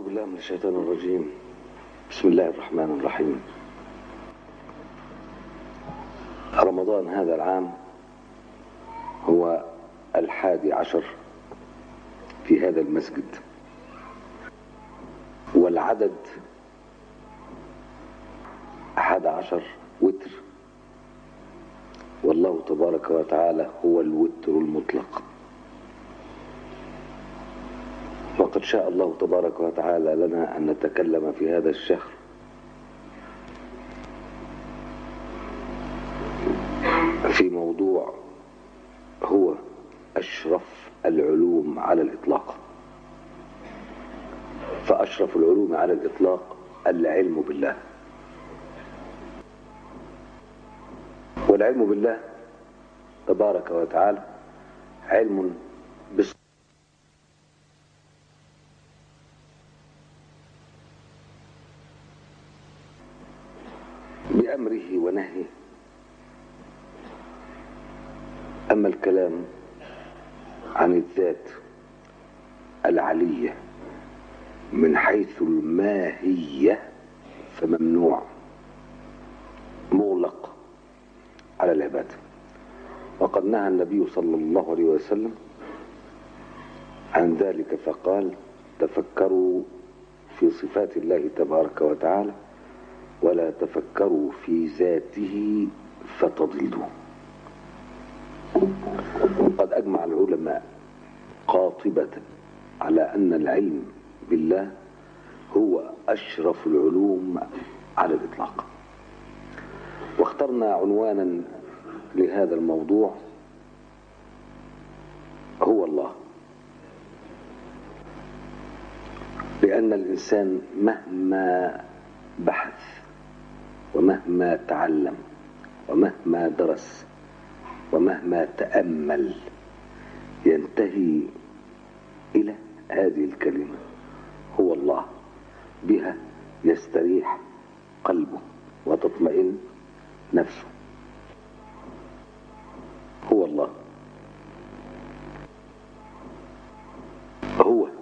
بالله من الشيطان الرجيم بسم الله الرحمن الرحيم رمضان هذا العام هو الحادي عشر في هذا المسجد والعدد أحد عشر وتر والله تبارك وتعالى هو الوتر المطلق وقد شاء الله تبارك وتعالى لنا أن نتكلم في هذا الشهر في موضوع هو أشرف العلوم على الإطلاق فأشرف العلوم على الإطلاق العلم بالله والعلم بالله تبارك وتعالى علم بس بأمره ونهيه أما الكلام عن الذات العلية من حيث الماهية فممنوع مغلق على العباد وقد نهى النبي صلى الله عليه وسلم عن ذلك فقال تفكروا في صفات الله تبارك وتعالى ولا تفكروا في ذاته فتضلوا وقد أجمع العلماء قاطبة على أن العلم بالله هو أشرف العلوم على الإطلاق واخترنا عنوانا لهذا الموضوع هو الله لأن الإنسان مهما بحث ومهما تعلم ومهما درس ومهما تأمل ينتهي إلى هذه الكلمة هو الله بها يستريح قلبه وتطمئن نفسه هو الله هو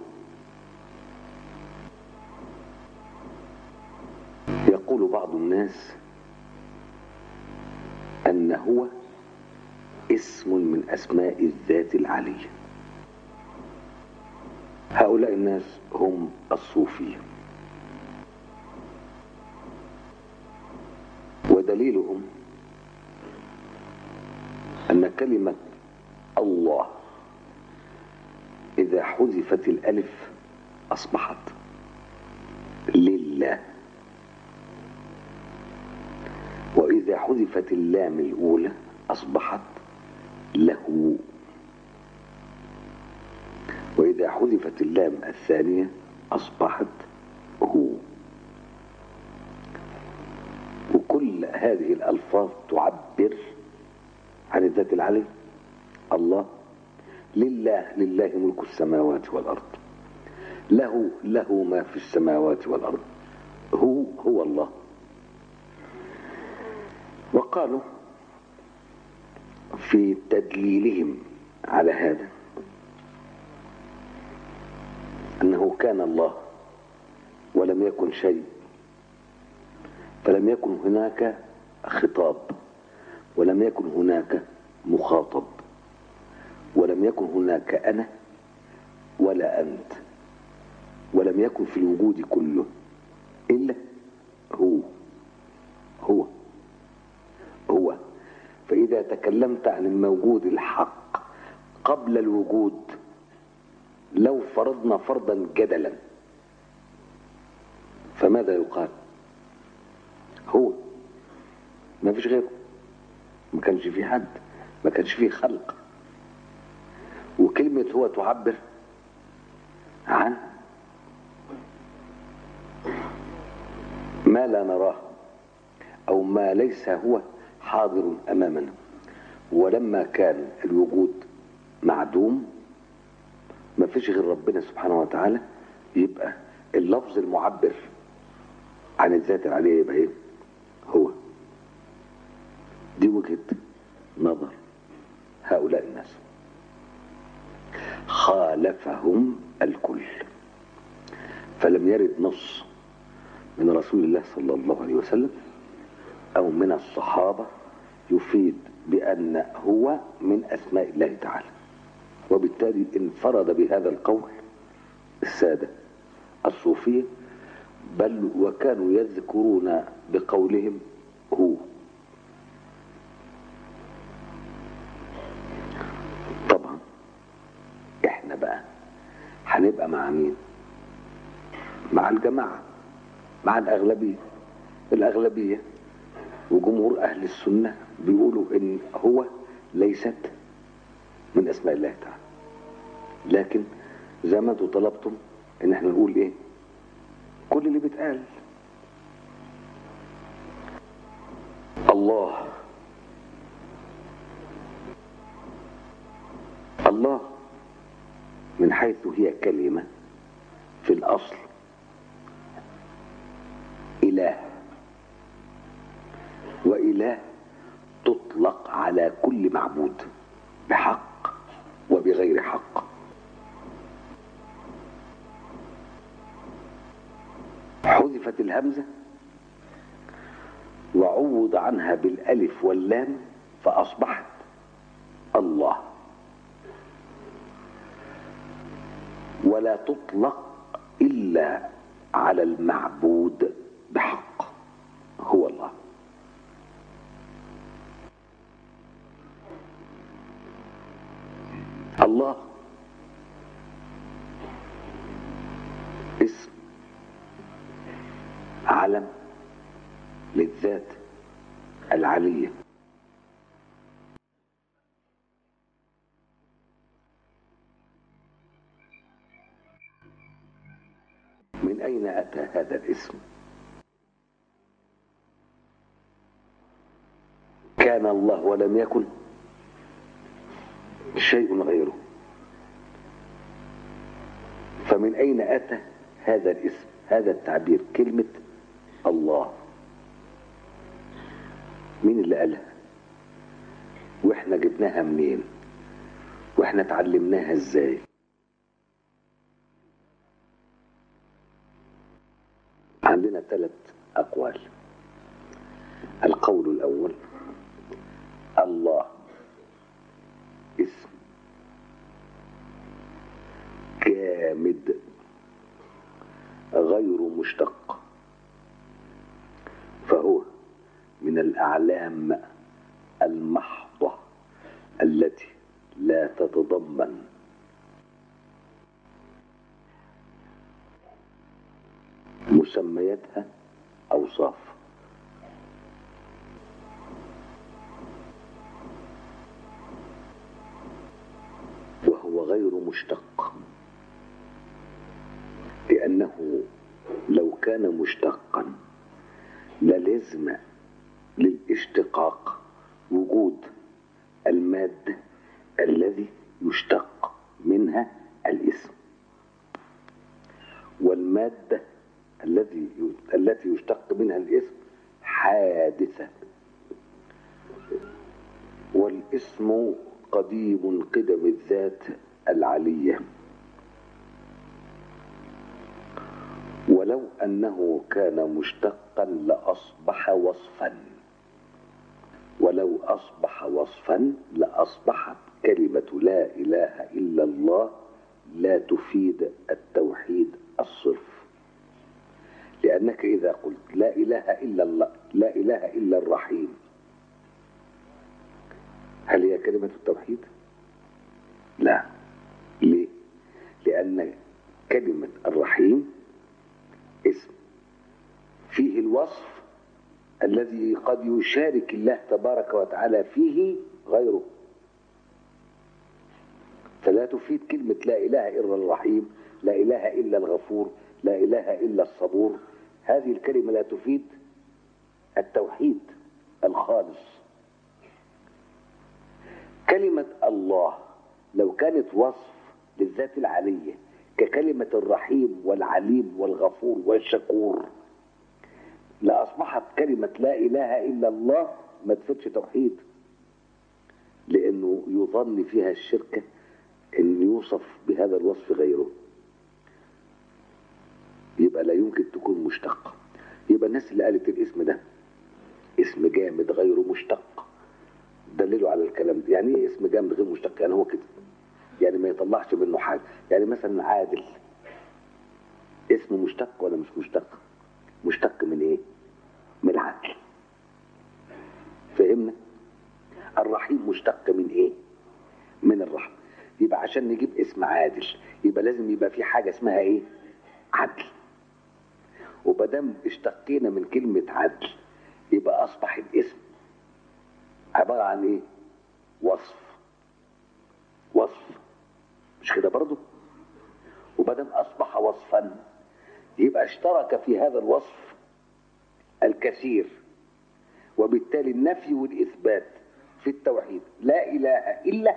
يقول بعض الناس أن هو اسم من أسماء الذات العلية هؤلاء الناس هم الصوفية ودليلهم أن كلمة الله إذا حذفت الألف أصبحت لله وإذا حذفت اللام الأولى أصبحت له وإذا حذفت اللام الثانية أصبحت هو وكل هذه الألفاظ تعبر عن الذات العلي الله لله لله ملك السماوات والأرض له له ما في السماوات والأرض هو هو الله وقالوا في تدليلهم على هذا أنه كان الله ولم يكن شيء فلم يكن هناك خطاب ولم يكن هناك مخاطب ولم يكن هناك أنا ولا أنت ولم يكن في الوجود كله إلا هو هو هو فإذا تكلمت عن الموجود الحق قبل الوجود لو فرضنا فرضا جدلا فماذا يقال هو ما فيش غيره ما كانش في حد ما كانش فيه خلق وكلمة هو تعبر عن ما لا نراه أو ما ليس هو حاضر أمامنا ولما كان الوجود معدوم ما فيش غير ربنا سبحانه وتعالى يبقى اللفظ المعبر عن الذات العليا يبقى ايه هو دي وجهة نظر هؤلاء الناس خالفهم الكل فلم يرد نص من رسول الله صلى الله عليه وسلم أو من الصحابة يفيد بأن هو من أسماء الله تعالى وبالتالي انفرد بهذا القول السادة الصوفية بل وكانوا يذكرون بقولهم هو طبعا احنا بقى هنبقى مع مين مع الجماعة مع الأغلبية الأغلبية وجمهور أهل السنة بيقولوا إن هو ليست من أسماء الله تعالى لكن زي ما انتوا طلبتم إن احنا نقول إيه كل اللي بيتقال الله الله من حيث هي كلمة في الأصل إله وإله تطلق على كل معبود بحق وبغير حق حذفت الهمزة وعوض عنها بالألف واللام فأصبحت الله ولا تطلق إلا على المعبود بحق هو الله الله اسم علم للذات العلية من أين أتى هذا الاسم كان الله ولم يكن شيء غيره فمن أين أتى هذا الاسم هذا التعبير كلمة الله مين اللي قالها واحنا جبناها منين واحنا اتعلمناها ازاي عندنا ثلاث أقوال القول الأول الله اسم جامد غير مشتق فهو من الأعلام المحضة التي لا تتضمن مسمياتها أوصاف وهو غير مشتق لأنه لو كان مشتقا للزم للاشتقاق وجود المادة الذي يشتق منها الاسم والمادة الذي التي يشتق منها الاسم حادثة والاسم قديم قدم الذات العلية ولو أنه كان مشتقا لأصبح وصفا ولو أصبح وصفا لأصبحت كلمة لا إله إلا الله لا تفيد التوحيد الصرف لأنك إذا قلت لا إله إلا الله لا إله إلا الرحيم هل هي كلمة التوحيد؟ لا ليه؟ لأن كلمة الرحيم اسم فيه الوصف الذي قد يشارك الله تبارك وتعالى فيه غيره فلا تفيد كلمة لا إله إلا الرحيم لا إله إلا الغفور لا إله إلا الصبور هذه الكلمة لا تفيد التوحيد الخالص كلمة الله لو كانت وصف للذات العلية ككلمة الرحيم والعليم والغفور والشكور لأصبحت كلمة لا إله إلا الله ما تفيدش توحيد لأنه يظن فيها الشركة أن يوصف بهذا الوصف غيره يبقى لا يمكن تكون مشتقة يبقى الناس اللي قالت الاسم ده اسم جامد غير مشتق دللوا على الكلام ده يعني ايه اسم جامد غير مشتق يعني هو كده يعني ما يطلعش منه حاجة يعني مثلا عادل اسم مشتق ولا مش مشتق مشتق من ايه من العدل فهمنا الرحيم مشتق من ايه من الرحمة يبقى عشان نجيب اسم عادل يبقى لازم يبقى في حاجة اسمها ايه عدل وبدام اشتقينا من كلمة عدل يبقى اصبح الاسم عبارة عن ايه وصف وصف مش كده برضو وبدام اصبح وصفا يبقى اشترك في هذا الوصف الكثير وبالتالي النفي والاثبات في التوحيد لا اله الا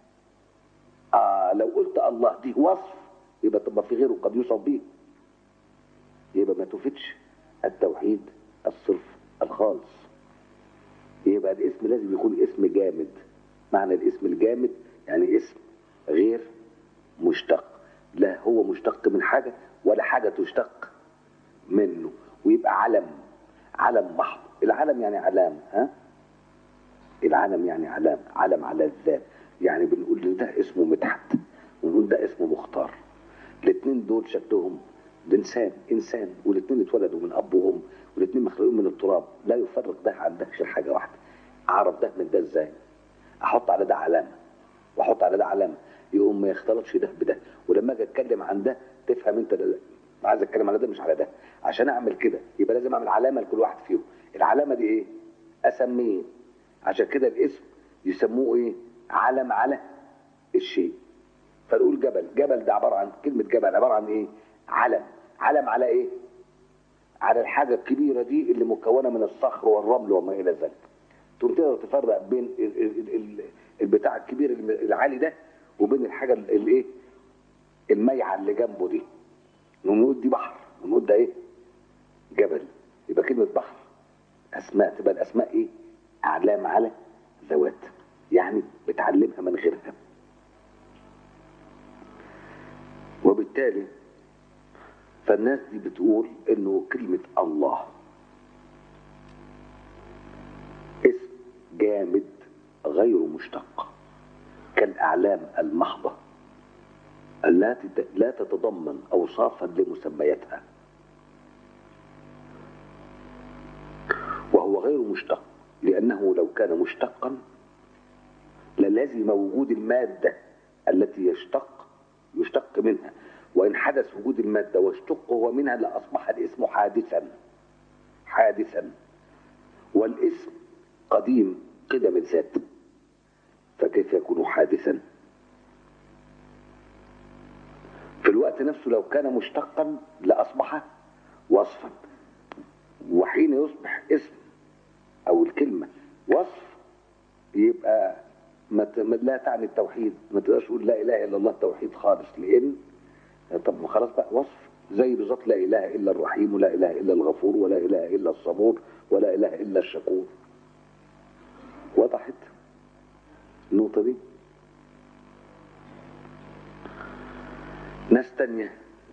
آه لو قلت الله دي وصف يبقى طب ما في غيره قد يوصف به يبقى ما تفيدش التوحيد الصرف الخالص يبقى الاسم لازم يكون اسم جامد معنى الاسم الجامد يعني اسم غير مشتق لا هو مشتق من حاجة ولا حاجة تشتق منه ويبقى علم علم محض العلم يعني علام ها العلم يعني علام علم على الذات يعني بنقول إن ده اسمه مدحت ونقول ده اسمه مختار الاثنين دول شكلهم ده انسان انسان والاثنين اتولدوا من اب وام والاثنين مخلوقين من التراب لا يفرق ده عن ده غير حاجه واحده اعرف ده من ده ازاي احط على ده علامه واحط على ده علامه يقوم ما يختلطش ده بده ولما اجي اتكلم عن ده تفهم انت ده عايز اتكلم على ده مش على ده عشان اعمل كده يبقى لازم اعمل علامه لكل واحد فيهم العلامه دي ايه اسميه عشان كده الاسم يسموه ايه علم على الشيء فنقول جبل جبل ده عباره عن كلمه جبل عباره عن ايه علم علم على ايه على الحاجه الكبيره دي اللي مكونه من الصخر والرمل وما الى ذلك تقوم تقدر تفرق بين ال- ال- ال- البتاع الكبير العالي ده وبين الحاجه الايه الميعه اللي جنبه دي نقول دي بحر ونقول ده ايه جبل يبقى كلمه بحر اسماء تبقى الاسماء ايه اعلام على ذوات يعني بتعلمها من غيرها وبالتالي فالناس دي بتقول انه كلمة الله اسم جامد غير مشتق كالأعلام المحضة التي لا تتضمن أوصافا لمسمياتها وهو غير مشتق لأنه لو كان مشتقا للازم وجود المادة التي يشتق يشتق منها وإن حدث وجود المادة واشتق هو منها لأصبح الاسم حادثا حادثا والاسم قديم قدم الذات فكيف يكون حادثا في الوقت نفسه لو كان مشتقا لأصبح وصفا وحين يصبح اسم أو الكلمة وصف يبقى ما ت- ما- لا تعني التوحيد ما تقدرش تقول لا اله الا الله توحيد خالص لان طب ما خلاص بقى وصف زي بالظبط لا اله الا الرحيم ولا اله الا الغفور ولا اله الا الصبور ولا اله الا الشكور وضحت النقطة دي ناس تانية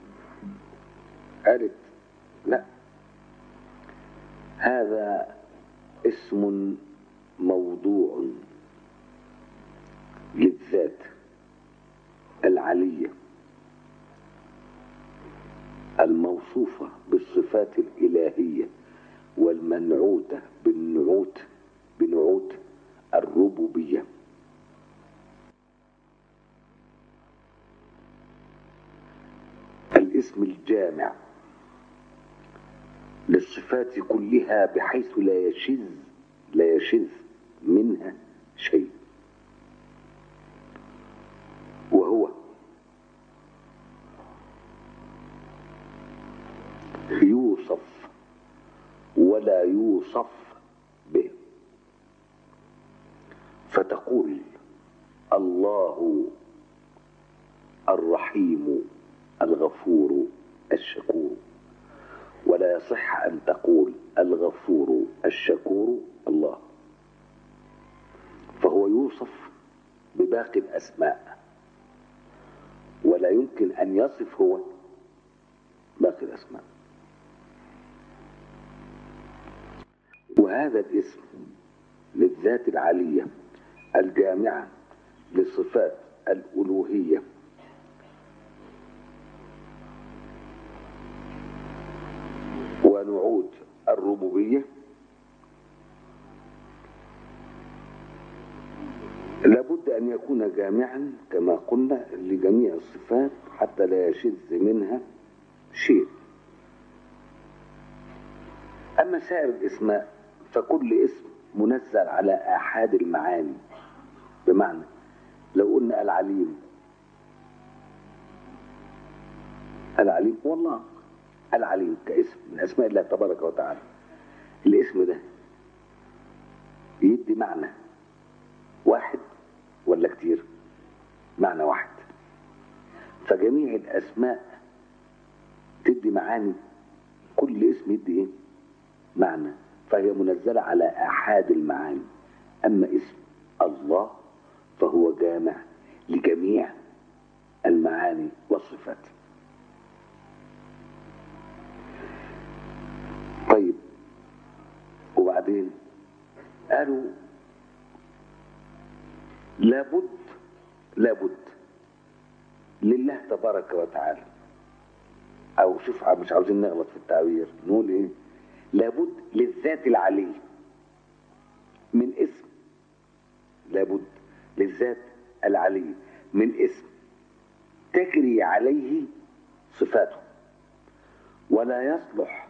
قالت لا هذا اسم موضوع للذات العلية الموصوفة بالصفات الإلهية والمنعوتة بالنعوت بنعوت الربوبية الاسم الجامع للصفات كلها بحيث لا يشذ لا يشذ منها شيء وهو يوصف ولا يوصف به فتقول الله الرحيم الغفور الشكور ولا يصح ان تقول الغفور الشكور الله فهو يوصف بباقي الاسماء ولا يمكن ان يصف هو باقي الاسماء وهذا الاسم للذات العالية الجامعة لصفات الألوهية ونعود الربوبية لابد أن يكون جامعا كما قلنا لجميع الصفات حتى لا يشذ منها شيء أما سائر الأسماء فكل اسم منزل على آحاد المعاني بمعنى لو قلنا العليم العليم هو الله العليم كاسم من أسماء الله تبارك وتعالى الاسم ده يدي معنى واحد ولا كتير معنى واحد فجميع الأسماء تدي معاني كل اسم يدي ايه معنى فهي منزلة على آحاد المعاني أما اسم الله فهو جامع لجميع المعاني والصفات طيب وبعدين قالوا لابد لابد لله تبارك وتعالى او شوف مش عاوزين نغلط في التعبير نقول ايه لابد للذات العلي من اسم لابد للذات العلي من اسم تجري عليه صفاته ولا يصلح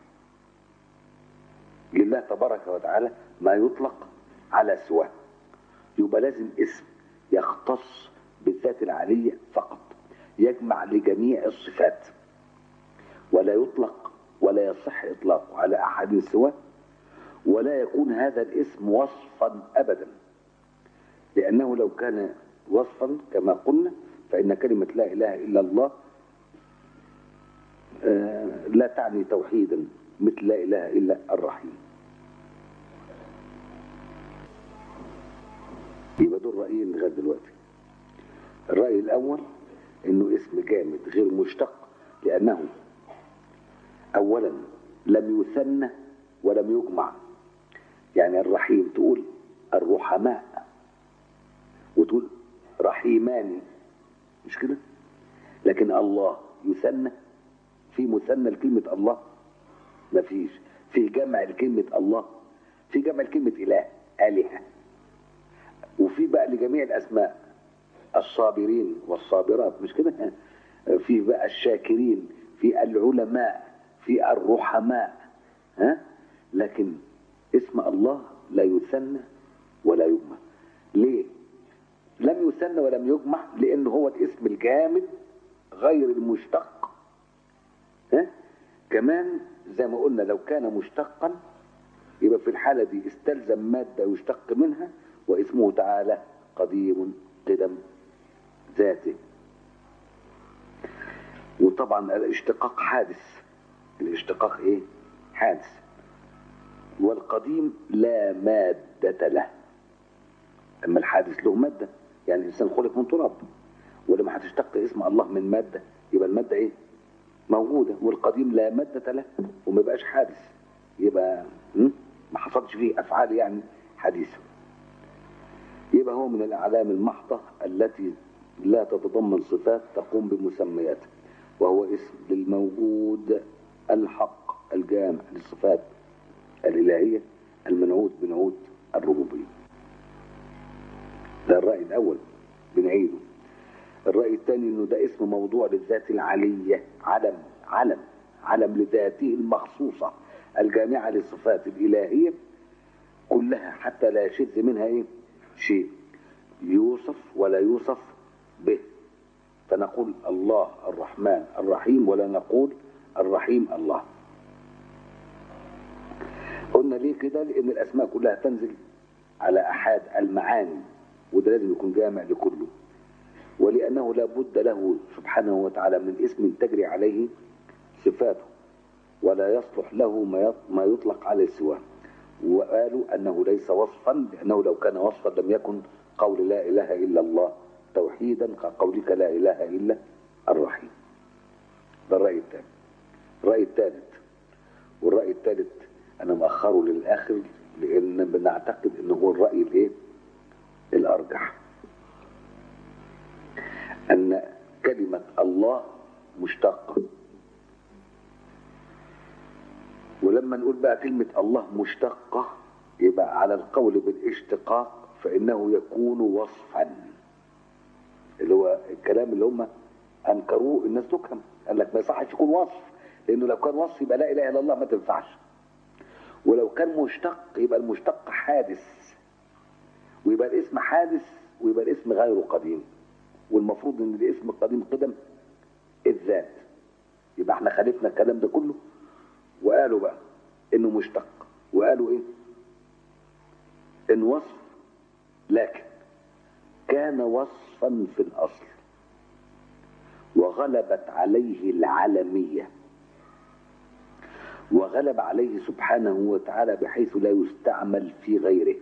لله تبارك وتعالى ما يطلق على سواه يبقى لازم اسم يختص بالذات العالية فقط يجمع لجميع الصفات ولا يطلق ولا يصح إطلاقه على أحد سواه ولا يكون هذا الاسم وصفا أبدا لأنه لو كان وصفا كما قلنا فإن كلمة لا إله إلا الله لا تعني توحيدا مثل لا إله إلا الرحيم يبقى دول رأيين لغاية دلوقتي الرأي الأول إنه اسم جامد غير مشتق لأنه أولا لم يثنى ولم يجمع يعني الرحيم تقول الرحماء وتقول رحيمان مش كده لكن الله يثنى في مثنى لكلمة الله مفيش في جمع لكلمة الله في جمع لكلمة إله آلهة وفي بقى لجميع الأسماء الصابرين والصابرات مش كده في بقى الشاكرين في العلماء في الرحماء ها لكن اسم الله لا يثنى ولا يجمع ليه لم يثنى ولم يجمع لأنه هو الاسم الجامد غير المشتق ها كمان زي ما قلنا لو كان مشتقا يبقى في الحالة دي استلزم مادة يشتق منها واسمه تعالى قديم قدم ذاته وطبعا الاشتقاق حادث الاشتقاق ايه حادث والقديم لا مادة له اما الحادث له مادة يعني الانسان خلق من تراب ولما هتشتق اسم الله من مادة يبقى المادة ايه موجودة والقديم لا مادة له وما يبقاش حادث يبقى ما حصلش فيه افعال يعني حديثة يبقى هو من الاعلام المحضة التي لا تتضمن صفات تقوم بمسمياتها وهو اسم للموجود الحق الجامع للصفات الإلهية المنعوت بنعوت الربوبية ده الرأي الأول بنعيده الرأي الثاني انه ده اسم موضوع للذات العلية علم علم علم لذاته المخصوصة الجامعة للصفات الإلهية كلها حتى لا يشذ منها ايه شيء يوصف ولا يوصف به فنقول الله الرحمن الرحيم ولا نقول الرحيم الله قلنا ليه كده لان الاسماء كلها تنزل على احاد المعاني وده لازم يكون جامع لكله ولانه لا بد له سبحانه وتعالى من اسم تجري عليه صفاته ولا يصلح له ما يطلق عليه سواه وقالوا انه ليس وصفا لانه لو كان وصفا لم يكن قول لا اله الا الله توحيدا كقولك لا اله الا الرحيم ده الراي الثاني الراي الثالث والراي الثالث انا مأخره للاخر لان بنعتقد ان هو الراي الايه الارجح ان كلمه الله مشتقه ولما نقول بقى كلمه الله مشتقه يبقى على القول بالاشتقاق فانه يكون وصفا اللي هو الكلام اللي هم انكروه الناس تفهم قال لك ما يصحش يكون وصف لانه لو كان وصف يبقى لا اله الا الله ما تنفعش ولو كان مشتق يبقى المشتق حادث ويبقى الاسم حادث ويبقى الاسم غير قديم والمفروض ان الاسم القديم قدم الذات يبقى احنا خالفنا الكلام ده كله وقالوا بقى انه مشتق وقالوا ايه ان وصف لكن كان وصفا في الاصل وغلبت عليه العلميه وغلب عليه سبحانه وتعالى بحيث لا يستعمل في غيره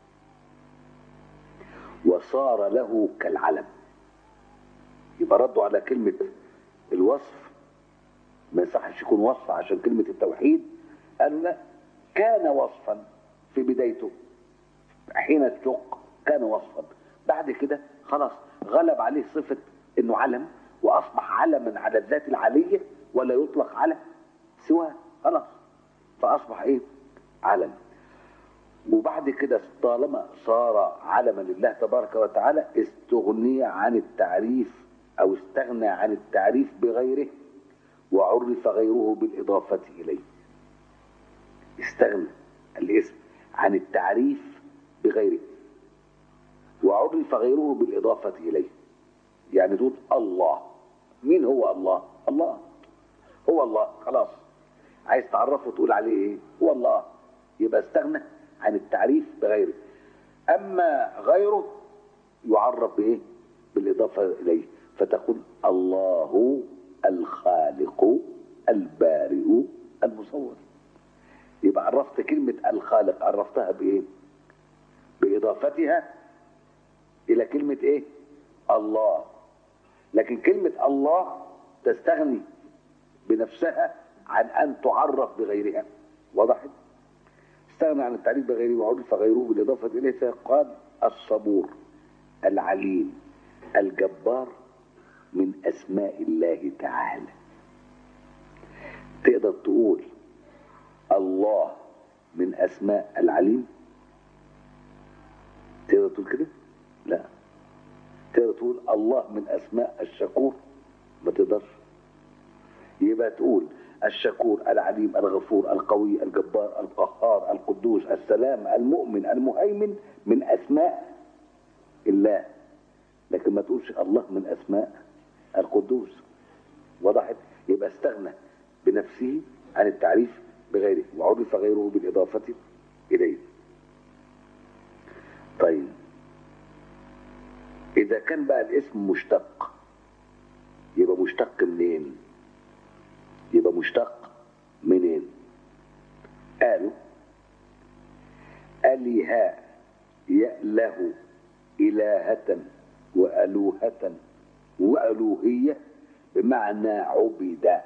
وصار له كالعلم يبقى ردوا على كلمة الوصف ما يصحش يكون وصف عشان كلمة التوحيد قالوا لا كان وصفا في بدايته حين الشق كان وصفا بعد كده خلاص غلب عليه صفة انه علم واصبح علما على الذات العلية ولا يطلق على سواه خلاص فاصبح ايه علم وبعد كده طالما صار علما لله تبارك وتعالى استغني عن التعريف او استغنى عن التعريف بغيره وعرف غيره بالاضافه اليه استغنى الاسم عن التعريف بغيره وعرف غيره بالاضافه اليه يعني تقول الله مين هو الله الله هو الله خلاص عايز تعرفه تقول عليه ايه هو الله يبقى استغنى عن التعريف بغيره اما غيره يعرف بايه بالاضافه اليه فتقول الله الخالق البارئ المصور يبقى عرفت كلمه الخالق عرفتها بايه باضافتها الى كلمه ايه الله لكن كلمه الله تستغني بنفسها عن ان تعرف بغيرها وضحت استغنى عن التعريف بغيره وعرف غيره بالإضافة إليه فقال الصبور العليم الجبار من أسماء الله تعالى تقدر تقول الله من أسماء العليم تقدر تقول كده لا تقدر تقول الله من أسماء الشكور ما تقدرش يبقى تقول الشكور العليم الغفور القوي الجبار القهار القدوس السلام المؤمن المهيمن من اسماء الله لكن ما تقولش الله من اسماء القدوس وضحت يبقى استغنى بنفسه عن التعريف بغيره وعرف غيره بالاضافه اليه طيب اذا كان بقى الاسم مشتق يبقى مشتق منين يبقى مشتق منين قالوا أله يأله إلهة وألوهة وألوهية بمعنى عبد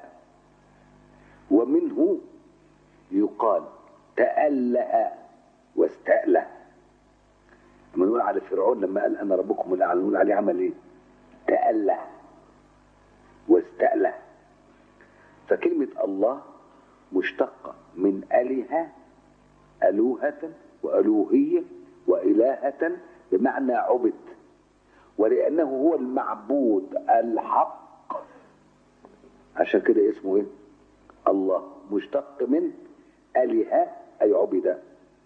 ومنه يقال تأله واستأله لما نقول على فرعون لما قال أنا ربكم الأعلى نقول عليه عمل إيه؟ تأله واستأله فكلمة الله مشتقة من أله ألوهة وألوهية وإلهة بمعنى عبد ولأنه هو المعبود الحق عشان كده اسمه ايه الله مشتق من أله أي عبد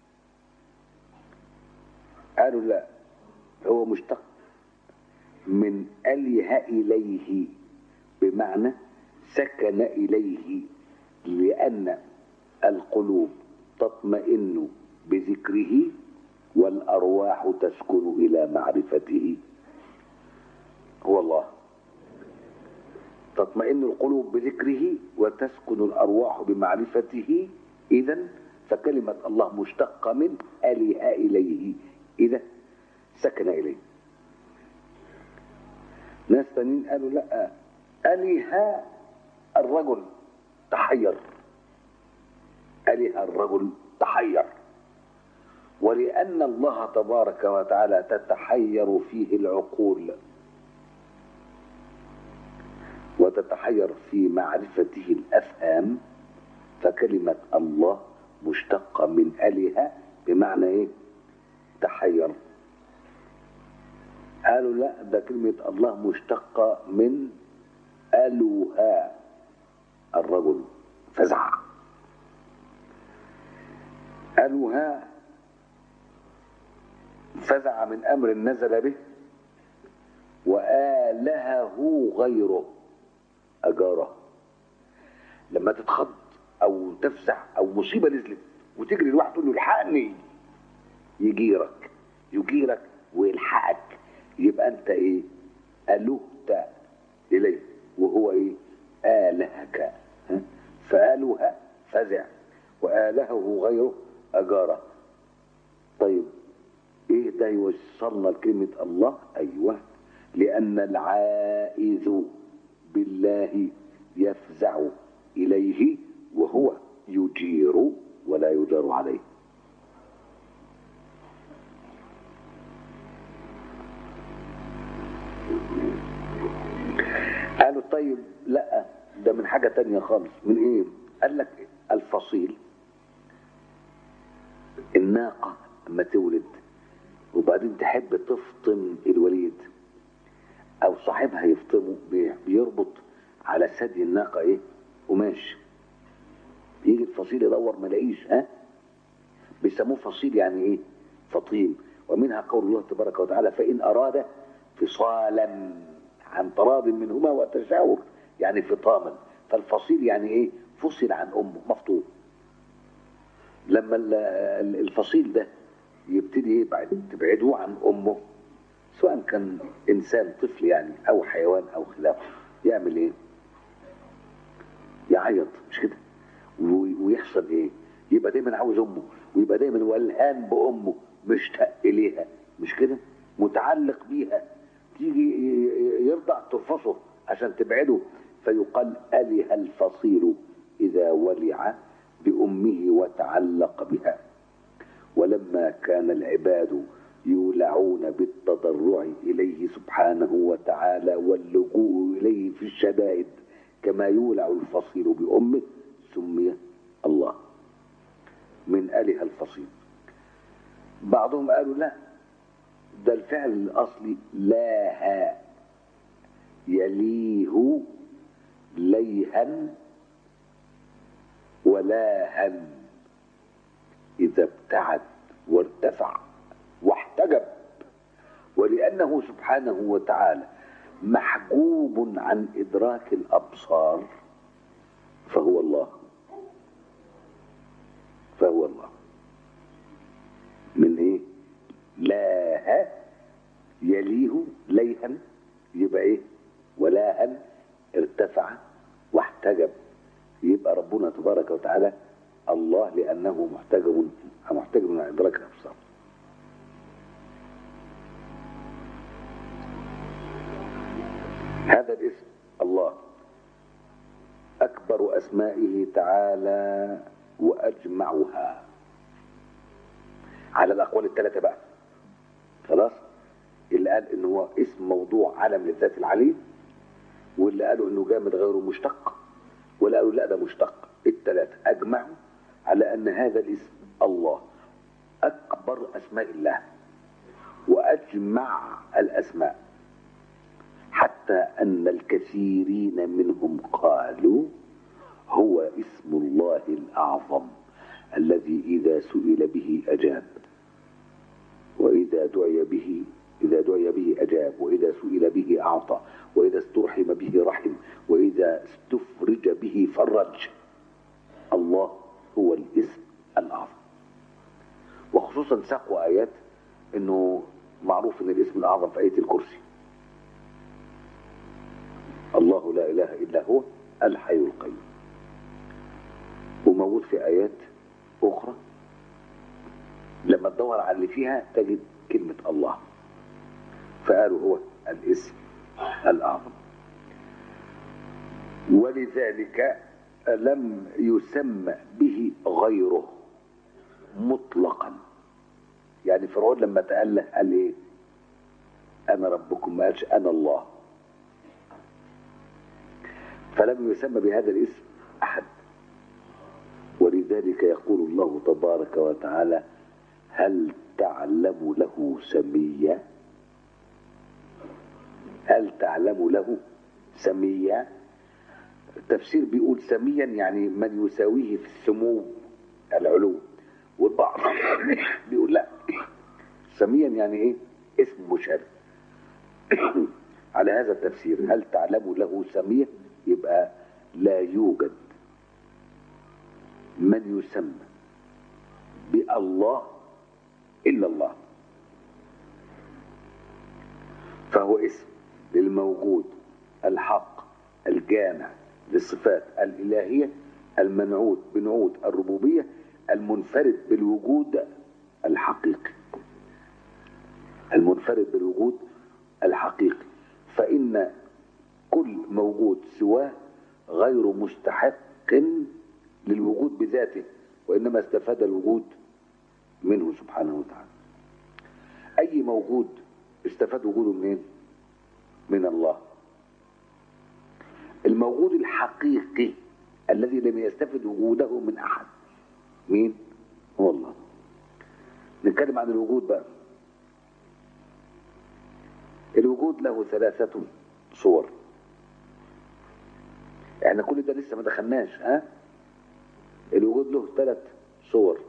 قالوا لا هو مشتق من أله إليه بمعنى سكن إليه لأن القلوب تطمئن بذكره والأرواح تسكن إلى معرفته هو الله تطمئن القلوب بذكره وتسكن الأرواح بمعرفته إذا فكلمة الله مشتقة من أله إليه إذا سكن إليه ناس تانيين قالوا لا أله الرجل تحير أله الرجل تحير ولأن الله تبارك وتعالى تتحير فيه العقول وتتحير في معرفته الأفهام فكلمة الله مشتقة من آلهة بمعنى إيه؟ تحير قالوا لا ده كلمة الله مشتقة من ألوها الرجل فزع ألوها فزع من أمر نزل به وآلهه غيره أجاره لما تتخض أو تفزع أو مصيبة نزلت وتجري الواحد تقول له الحقني يجيرك يجيرك ويلحقك يبقى أنت إيه؟ ألهت إليه وهو إيه؟ آلهك ها؟ فآلها فزع وآلهه غيره أجاره طيب ايه ده يوصلنا لكلمة الله ايوه لان العائذ بالله يفزع اليه وهو يجير ولا يجار عليه قالوا طيب لا ده من حاجة تانية خالص من ايه قال لك الفصيل الناقة اما تولد وبعدين تحب تفطم الوليد او صاحبها يفطمه بي- بيربط على ثدي الناقة ايه قماش يجي الفصيل يدور ما لاقيش ها بيسموه فصيل يعني ايه فطيم ومنها قول الله تبارك وتعالى فإن أراد فصالا عن تراض منهما وتشاور يعني فطاما فالفصيل يعني ايه فصل عن امه مفطوم لما ال- ال- الفصيل ده يبتدي يبعد تبعده عن امه سواء كان انسان طفل يعني او حيوان او خلافه يعمل ايه يعيط مش كده و- ويحصل ايه يبقى دايما عاوز امه ويبقى دايما ولهان بامه مشتاق اليها مش كده متعلق بيها تيجي ي- يرضع ترفصه عشان تبعده فيقال أله الفصيل إذا ولع بأمه وتعلق بها ولما كان العباد يولعون بالتضرع إليه سبحانه وتعالى واللجوء إليه في الشدائد كما يولع الفصيل بأمه سمي الله من آله الفصيل بعضهم قالوا لا ده الفعل الأصلي لاها يليه ليها ولاها إذا ابتعد وارتفع واحتجب ولأنه سبحانه وتعالى محجوب عن إدراك الأبصار فهو الله فهو الله من إيه؟ لاها يليه ليها يبقى إيه؟ ولاها ارتفع واحتجب يبقى ربنا تبارك وتعالى الله لأنه محتجب محتجب عن إدراك الأبصار هذا الاسم الله أكبر أسمائه تعالى وأجمعها على الأقوال الثلاثة بقى خلاص اللي قال إن هو اسم موضوع علم للذات العليم واللي قالوا إنه جامد غير مشتق واللي قالوا لا ده مشتق الثلاثة أجمعوا على أن هذا الاسم الله أكبر أسماء الله وأجمع الأسماء حتى أن الكثيرين منهم قالوا هو اسم الله الأعظم الذي إذا سئل به أجاب وإذا دعي به إذا دعي به أجاب وإذا سئل به أعطى وإذا استرحم به رحم وإذا استفرج به فرج الله هو الاسم الأعظم وخصوصا ساقوا آيات إنه معروف إن الاسم الأعظم في آية الكرسي الله لا إله إلا هو الحي القيوم وموجود في آيات أخرى لما تدور على اللي فيها تجد كلمة الله فقالوا هو الاسم الأعظم ولذلك لم يسمى به غيره مطلقا يعني فرعون لما تأله قال ايه انا ربكم ما قالش انا الله فلم يسمى بهذا الاسم احد ولذلك يقول الله تبارك وتعالى هل تعلم له سميا هل تعلم له سميا التفسير بيقول سميا يعني من يساويه في السمو العلو والبعض بيقول لا سميا يعني ايه اسم مشابه على هذا التفسير هل تعلم له سميا يبقى لا يوجد من يسمى بالله الا الله فهو اسم للموجود الحق الجامع للصفات الالهيه المنعوت بنعوت الربوبيه المنفرد بالوجود الحقيقي المنفرد بالوجود الحقيقي فإن كل موجود سواه غير مستحق للوجود بذاته وإنما استفاد الوجود منه سبحانه وتعالى أي موجود استفاد وجوده منين؟ من الله الموجود الحقيقي الذي لم يستفد وجوده من أحد مين؟ هو الله نتكلم عن الوجود بقى الوجود له ثلاثة صور احنا كل ده لسه ما دخلناش ها الوجود له ثلاث صور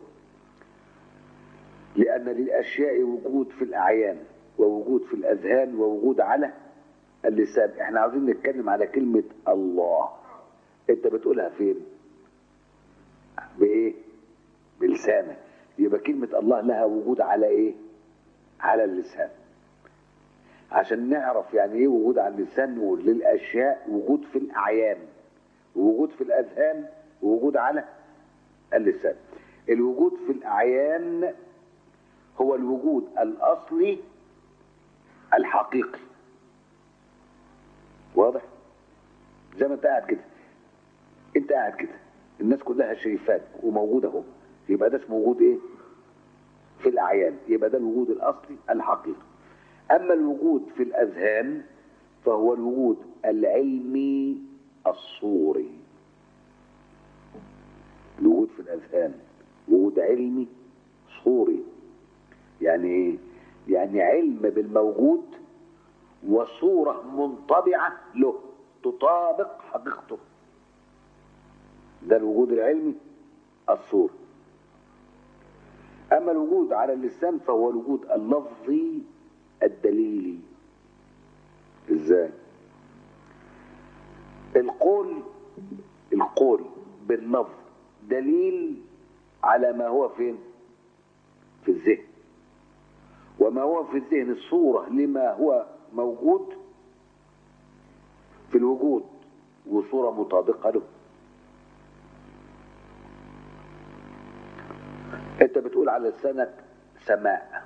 لأن للأشياء وجود في الأعيان ووجود في الأذهان ووجود على اللسان احنا عاوزين نتكلم على كلمة الله انت بتقولها فين بايه بلسانك يبقى كلمة الله لها وجود على ايه على اللسان عشان نعرف يعني ايه وجود على اللسان نقول للاشياء وجود في الاعيان ووجود في الاذهان ووجود على اللسان الوجود في الاعيان هو الوجود الاصلي الحقيقي واضح زي ما انت قاعد كده انت قاعد كده الناس كلها شايفاك وموجود اهو يبقى ده اسمه وجود ايه في الاعيان يبقى ده الوجود الاصلي الحقيقي اما الوجود في الاذهان فهو الوجود العلمي الصوري الوجود في الاذهان وجود علمي صوري يعني ايه يعني علم بالموجود وصورة منطبعة له تطابق حقيقته ده الوجود العلمي الصوري أما الوجود على اللسان فهو الوجود اللفظي الدليلي ازاي القول القول باللفظ دليل على ما هو فين في الذهن وما هو في الذهن الصورة لما هو موجود في الوجود وصورة مطابقة له انت بتقول على لسانك سماء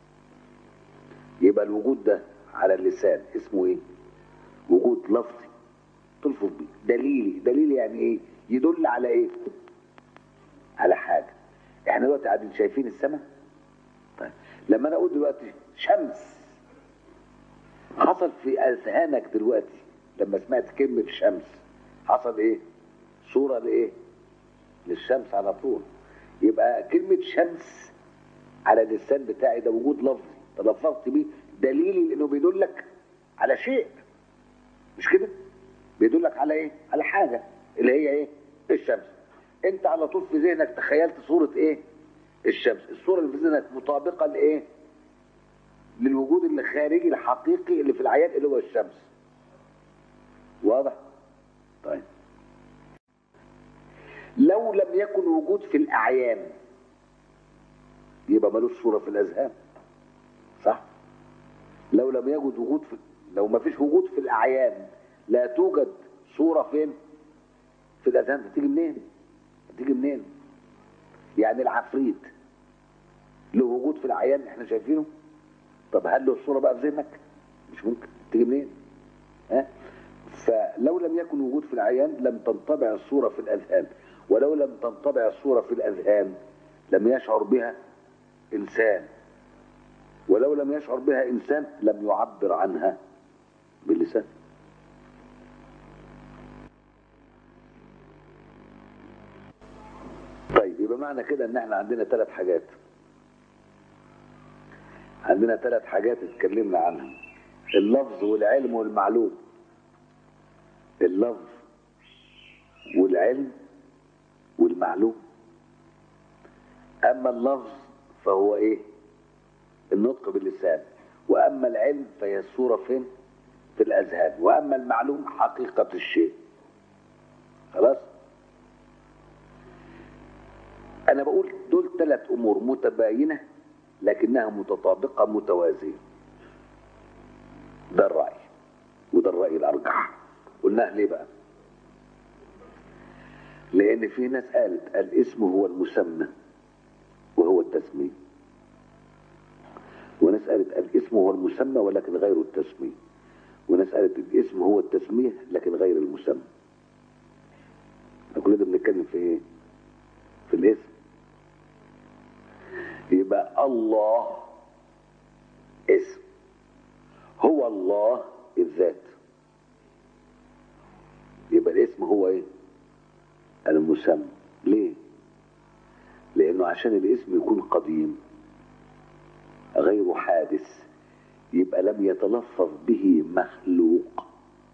يبقى الوجود ده على اللسان اسمه ايه وجود لفظي تلفظ بيه دليلي دليل يعني ايه يدل على ايه على حاجة احنا دلوقتي قاعدين شايفين السماء طيب لما انا اقول دلوقتي شمس حصل في اذهانك دلوقتي لما سمعت كلمة شمس حصل ايه صورة لايه للشمس على طول يبقى كلمة شمس على اللسان بتاعي ده وجود لفظي تلفظت بيه دليلي انه بيدلك على شيء مش كده بيدلك على ايه على حاجة اللي هي ايه الشمس انت على طول في ذهنك تخيلت صورة ايه الشمس الصورة اللي في ذهنك مطابقة لايه للوجود اللي خارجي الحقيقي اللي في العيان اللي هو الشمس واضح طيب لو لم يكن وجود في الاعيان يبقى ملوش صورة في الاذهان صح لو لم يوجد وجود في لو ما فيش وجود في الاعيان لا توجد صورة فين في الاذهان تيجي منين تيجي منين يعني العفريت له وجود في الاعيان احنا شايفينه طب هل له الصورة بقى في ذهنك مش ممكن تيجي منين ها فلو لم يكن وجود في العيان لم تنطبع الصورة في الأذهان ولو لم تنطبع الصورة في الأذهان لم يشعر بها إنسان ولو لم يشعر بها إنسان لم يعبر عنها باللسان طيب يبقى معنى كده ان احنا عندنا ثلاث حاجات عندنا ثلاث حاجات اتكلمنا عنها اللفظ والعلم والمعلوم اللفظ والعلم والمعلوم اما اللفظ فهو ايه النطق باللسان واما العلم فهي الصوره فين في الاذهان واما المعلوم حقيقه الشيء خلاص انا بقول دول ثلاث امور متباينه لكنها متطابقه متوازيه ده الراي وده الراي الارجح قلناه ليه بقى لان في ناس قالت الاسم هو المسمى وهو التسميه وناس قالت الاسم هو المسمى ولكن غير التسميه وناس قالت الاسم هو التسميه لكن غير المسمى احنا كل ده بنتكلم في ايه في الاسم يبقى الله اسم هو الله الذات يبقى الاسم هو ايه المسمى ليه لانه عشان الاسم يكون قديم غير حادث يبقى لم يتلفظ به مخلوق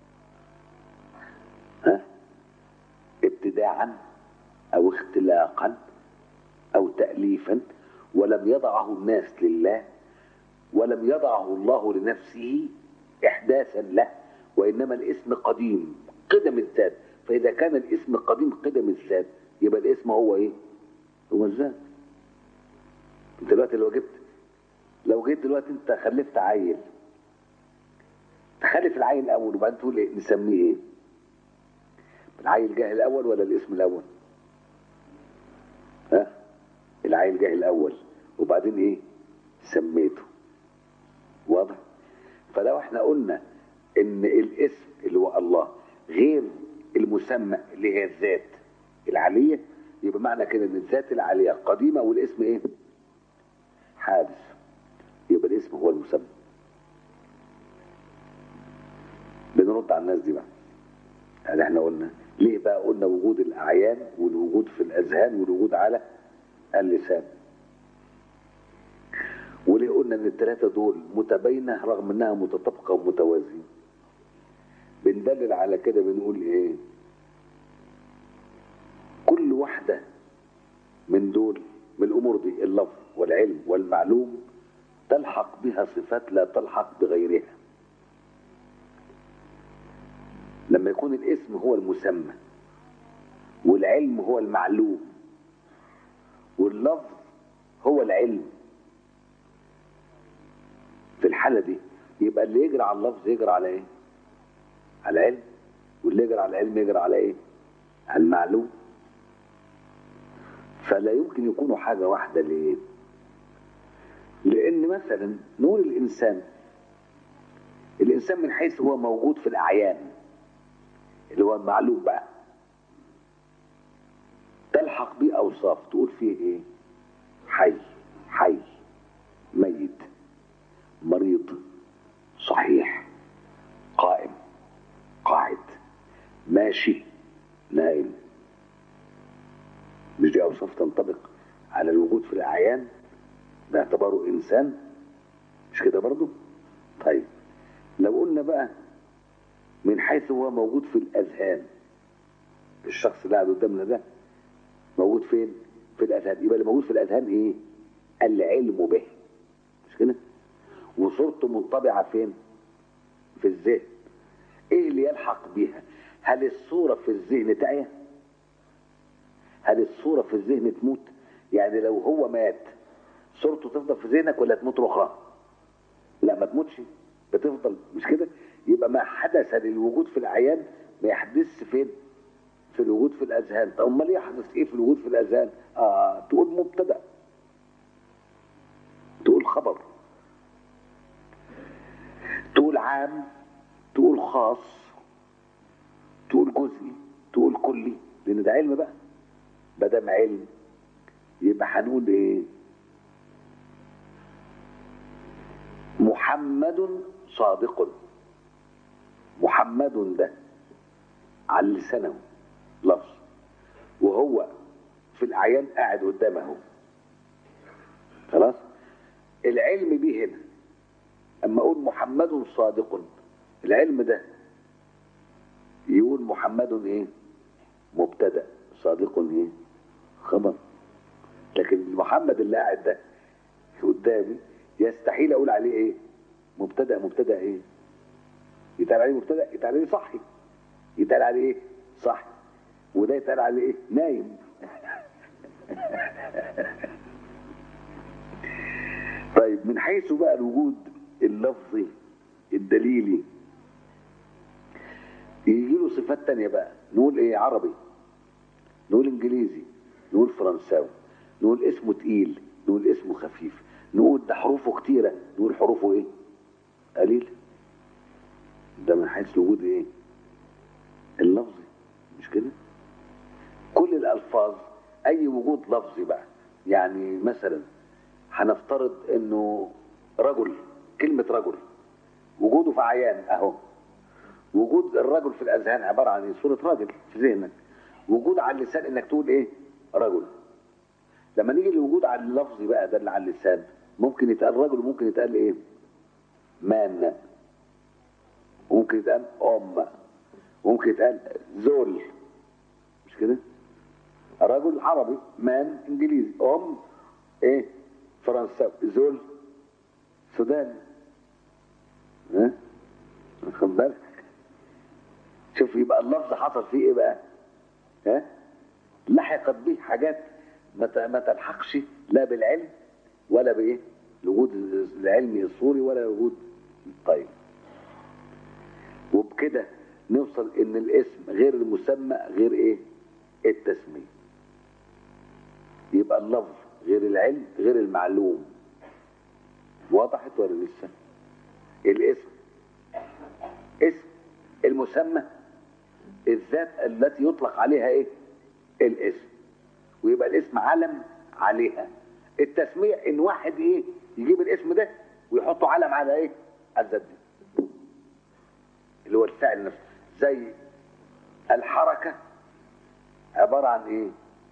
ها ابتداعا او اختلاقا او تاليفا ولم يضعه الناس لله ولم يضعه الله لنفسه احداثا له وانما الاسم قديم قدم الذات فاذا كان الاسم قديم قدم الذات يبقى الاسم هو ايه هو الذات انت دلوقتي لو جبت لو جيت دلوقتي انت خلفت عيل تخلف العيل الاول وبعدين تقول ايه نسميه ايه العيل جه الاول ولا الاسم الاول ها العيل جه الاول وبعدين ايه سميته واضح فلو احنا قلنا ان الاسم اللي هو الله غير المسمى اللي هي الذات العاليه يبقى معنى كده ان الذات العاليه قديمه والاسم ايه حادث يبقى الاسم هو المسمى بنرد على الناس دي بقى يعني احنا قلنا ليه بقى قلنا وجود الاعيان والوجود في الاذهان والوجود على اللسان وليه قلنا ان الثلاثه دول متباينه رغم انها متطابقه ومتوازيه بندلل على كده بنقول ايه كل واحده من دول من الامور دي اللفظ والعلم والمعلوم تلحق بها صفات لا تلحق بغيرها لما يكون الاسم هو المسمى والعلم هو المعلوم واللفظ هو العلم في الحالة دي يبقى اللي يجري على اللفظ يجري على ايه على العلم واللي يجري على العلم يجري على ايه على المعلوم فلا يمكن يكونوا حاجة واحدة ليه لان مثلا نقول الانسان الانسان من حيث هو موجود في الاعيان اللي هو المعلوم بقى تلحق بيه اوصاف تقول فيه ايه حي حي ميت مريض صحيح قائم قاعد ماشي نائم مش دي اوصاف تنطبق على الوجود في الاعيان باعتباره انسان مش كده برضو طيب لو قلنا بقى من حيث هو موجود في الاذهان الشخص اللي قاعد قدامنا ده موجود فين في الاذهان يبقى اللي موجود في الاذهان ايه العلم به مش كده وصورته منطبعه فين في الذهن ايه اللي يلحق بيها هل الصوره في الذهن تعيا هل الصوره في الذهن تموت يعني لو هو مات صورته تفضل في ذهنك ولا تموت اخرى لا ما تموتش بتفضل مش كده يبقى ما حدث للوجود في الاعيان ما يحدثش فين في الوجود في الاذهان طب امال يحدث ايه في الوجود في الاذهان اه تقول مبتدا تقول خبر تقول عام تقول خاص تقول جزئي تقول كلي لان ده علم بقى ما دام علم يبقى هنقول ايه محمد صادق محمد ده على لسانه لفظ وهو في الأعيان قاعد قدامه خلاص العلم بيه هنا أما أقول محمد صادق العلم ده يقول محمد إيه مبتدأ صادق إيه خبر لكن محمد اللي قاعد ده قدامي يستحيل أقول عليه إيه مبتدأ مبتدأ إيه يتقال عليه مبتدأ يتقال عليه صحي يتقال عليه إيه صحي وده يتقال عليه إيه نايم طيب من حيث بقى الوجود اللفظي الدليلي يجي له صفات تانية بقى نقول ايه عربي نقول انجليزي نقول فرنساوي نقول اسمه تقيل نقول اسمه خفيف نقول ده حروفه كتيرة نقول حروفه ايه قليل ده من حيث وجود ايه اللفظي مش كده كل الالفاظ اي وجود لفظي بقى يعني مثلا هنفترض انه رجل كلمة رجل وجوده في عيان اهو وجود الرجل في الاذهان عبارة عن صورة راجل في ذهنك وجود على اللسان انك تقول ايه رجل لما نيجي للوجود على اللفظي بقى ده اللي على اللسان ممكن يتقال رجل وممكن يتقال ايه مان وممكن يتقال ام وممكن يتقال زول مش كده رجل عربي مان انجليزي ام ايه فرنساوي زول سوداني ها واخد بالك شوف يبقى اللفظ حصل فيه ايه بقى ها لحقت به حاجات ما ما تلحقش لا بالعلم ولا بايه الوجود العلمي الصوري ولا وجود طيب وبكده نوصل ان الاسم غير المسمى غير ايه التسميه يبقى اللفظ غير العلم غير المعلوم وضحت ولا لسه الاسم اسم المسمى الذات التي يطلق عليها ايه الاسم ويبقى الاسم علم عليها التسمية ان واحد ايه يجيب الاسم ده ويحطه علم على ايه على الذات دي اللي هو الفعل نفسه زي الحركة عبارة عن ايه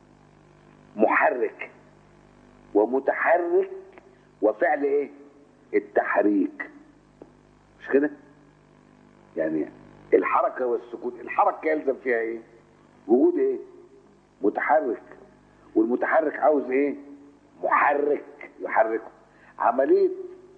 محرك ومتحرك وفعل ايه التحريك مش كده يعني الحركة والسكون الحركة يلزم فيها ايه وجود ايه متحرك والمتحرك عاوز ايه محرك يحركه عملية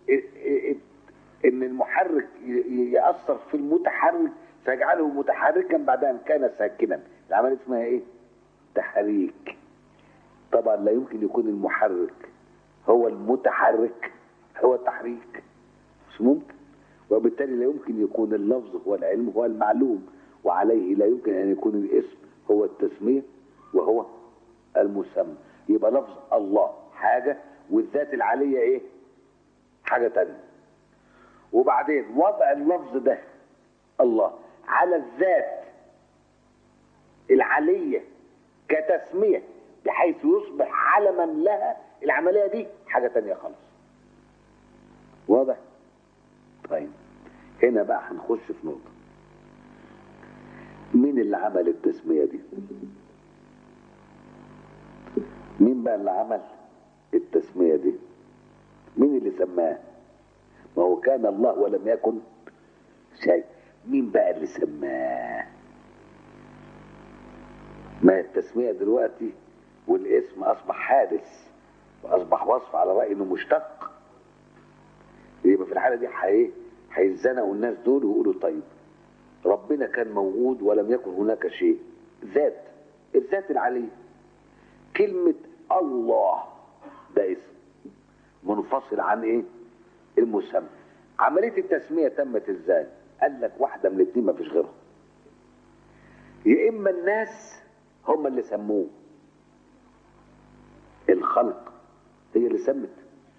ان المحرك يأثر في المتحرك فيجعله متحركا بعد ان كان ساكنا العملية اسمها ايه تحريك طبعا لا يمكن يكون المحرك هو المتحرك هو التحريك مش ممكن وبالتالي لا يمكن يكون اللفظ هو العلم هو المعلوم وعليه لا يمكن ان يكون الاسم هو التسمية وهو المسمى يبقى لفظ الله حاجة والذات العالية ايه حاجة تانية وبعدين وضع اللفظ ده الله على الذات العالية كتسمية بحيث يصبح علما لها العملية دي حاجة تانية خالص واضح طيب هنا بقى هنخش في نقطة مين اللي عمل التسمية دي مين بقى اللي عمل التسمية دي مين اللي سماه ما هو كان الله ولم يكن شيء مين بقى اللي سماه ما التسمية دلوقتي والاسم أصبح حادث وأصبح وصف على رأي إنه مشتق يبقى في الحالة دي حي هيتزنقوا الناس دول ويقولوا طيب ربنا كان موجود ولم يكن هناك شيء ذات الذات العلية كلمة الله ده اسم منفصل عن ايه المسمى عملية التسمية تمت ازاي قال لك واحدة من الاثنين ما فيش غيرها يا اما الناس هم اللي سموه الخلق هي اللي سمت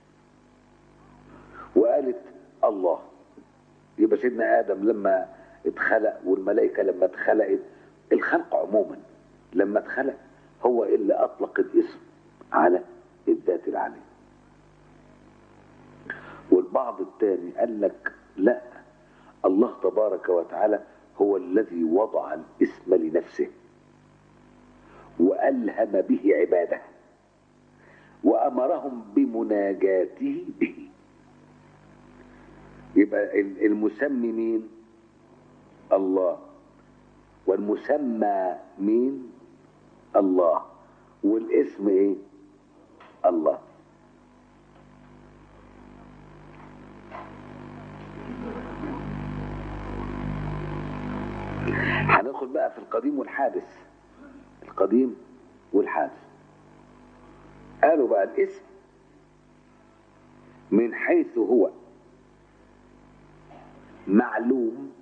وقالت الله يبقى سيدنا ادم لما اتخلق والملائكة لما اتخلقت الخلق عموما لما اتخلق هو اللي اطلق الاسم على الذات العلية والبعض الثاني قال لك لا الله تبارك وتعالى هو الذي وضع الاسم لنفسه وألهم به عباده وأمرهم بمناجاته به يبقى المسمي مين الله والمسمى مين الله والاسم ايه الله هندخل بقى في القديم والحادث القديم والحادث قالوا بقى الاسم من حيث هو معلوم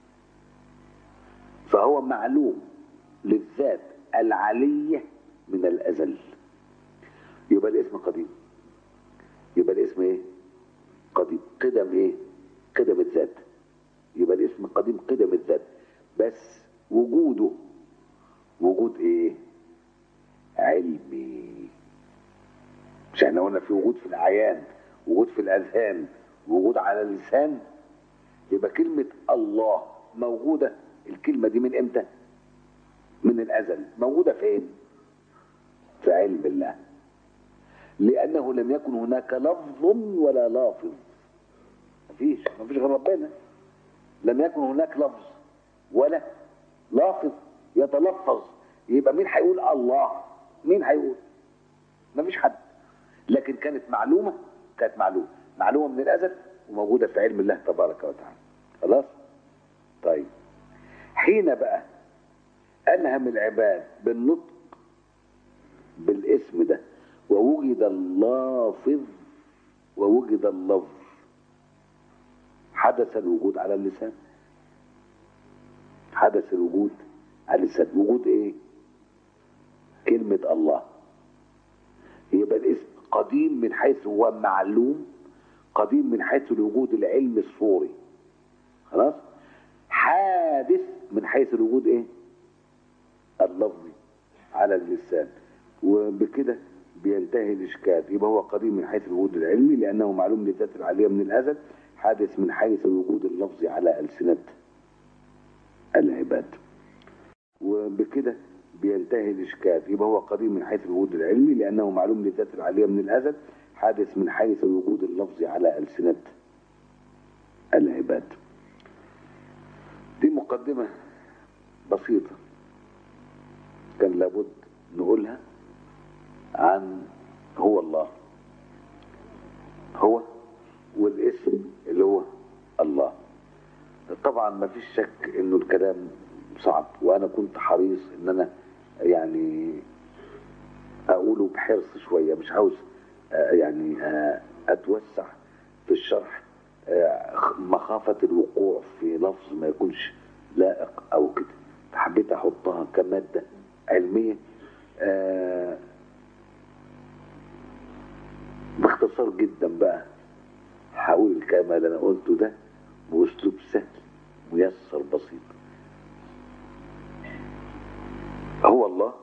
فهو معلوم للذات العلية من الأزل يبقى الاسم قديم يبقى الاسم ايه قديم قدم ايه قدم الذات يبقى الاسم قديم قدم الذات بس وجوده وجود ايه علمي مش احنا قلنا في وجود في الاعيان وجود في الاذهان وجود على اللسان يبقى كلمة الله موجودة الكلمة دي من امتى من الازل موجودة فين في علم الله لانه لم يكن هناك لفظ ولا لافظ مفيش مفيش غير ربنا لم يكن هناك لفظ ولا لافظ يتلفظ يبقى مين هيقول الله مين هيقول مفيش حد لكن كانت معلومة كانت معلومة معلومة من الأزل وموجودة في علم الله تبارك وتعالى خلاص طيب حين بقى ألهم العباد بالنطق بالاسم ده ووجد اللافظ ووجد اللفظ حدث الوجود على اللسان حدث الوجود على اللسان وجود ايه كلمة الله يبقى الاسم قديم من حيث هو معلوم قديم من حيث الوجود العلمي الصوري خلاص حادث من حيث الوجود ايه اللفظي على اللسان وبكده بينتهي الاشكال يبقى هو قديم من حيث الوجود العلمي لانه معلوم للذات العاليه من الازل حادث من حيث الوجود اللفظي على السنه العباد وبكده بينتهي الاشكال يبقى هو قديم من حيث الوجود العلمي لانه معلوم للذات العاليه من الازل حادث من حيث الوجود اللفظي على السنه العباد دي مقدمه بسيطه كان لابد نقولها عن هو الله هو والاسم اللي هو الله طبعا ما فيش شك انه الكلام صعب وانا كنت حريص ان انا يعني اقوله بحرص شوية مش عاوز يعني اتوسع في الشرح مخافة الوقوع في لفظ ما يكونش لائق او كده فحبيت احطها كمادة علمية باختصار جدا بقى هقول الكلام اللي انا قلته ده باسلوب سهل ميسر بسيط هو الله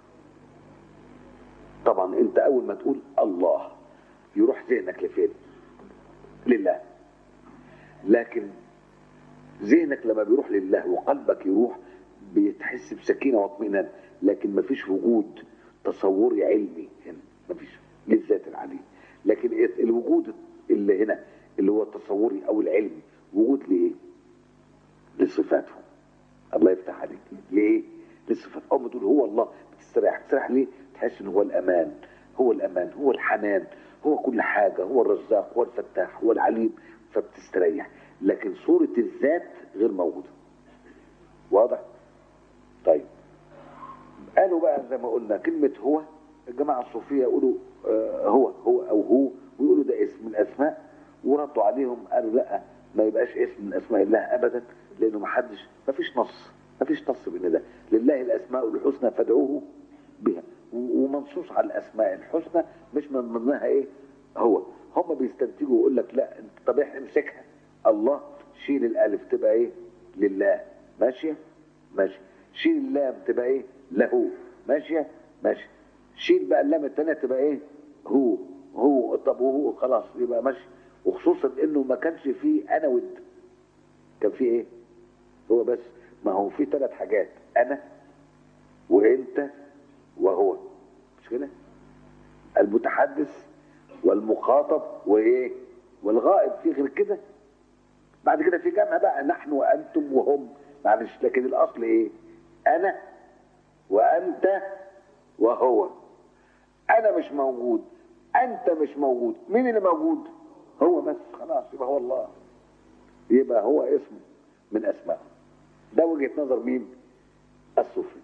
طبعا انت اول ما تقول الله يروح ذهنك لفين لله لكن ذهنك لما بيروح لله وقلبك يروح بتحس بسكينه واطمئنان لكن مفيش وجود تصوري علمي هنا مفيش للذات العليه لكن الوجود اللي هنا اللي هو التصوري او العلمي وجود لايه لصفاته الله يفتح عليك ليه للصفات اول ما تقول هو الله بتستريح بتستريح ليه تحس ان هو الامان هو الامان هو الحنان هو كل حاجه هو الرزاق هو الفتاح هو العليم فبتستريح لكن صوره الذات غير موجوده واضح طيب قالوا بقى زي ما قلنا كلمه هو الجماعه الصوفيه يقولوا آه هو هو او هو ويقولوا ده اسم من الاسماء وردوا عليهم قالوا لا ما يبقاش اسم من اسماء الله ابدا لانه ما حدش ما فيش نص ما فيش نص بان ده لله الاسماء الحسنى فادعوه بها ومنصوص على الاسماء الحسنى مش من ضمنها ايه هو هم بيستنتجوا ويقول لك لا انت طب امسكها الله شيل الالف تبقى ايه لله ماشيه ماشي شيل اللام تبقى ايه له ماشيه ماشي شيل بقى اللام الثانيه تبقى ايه هو هو طب وهو خلاص يبقى ماشي وخصوصا انه ما كانش فيه انا ود كان فيه ايه هو بس ما هو في ثلاث حاجات انا وانت وهو مش كده المتحدث والمخاطب وايه والغائب في غير كده بعد كده في جمع بقى نحن وانتم وهم معلش لكن الاصل ايه انا وانت وهو انا مش موجود انت مش موجود مين اللي موجود هو بس خلاص يبقى هو الله يبقى هو اسم من اسمائه ده وجهه نظر مين الصوفي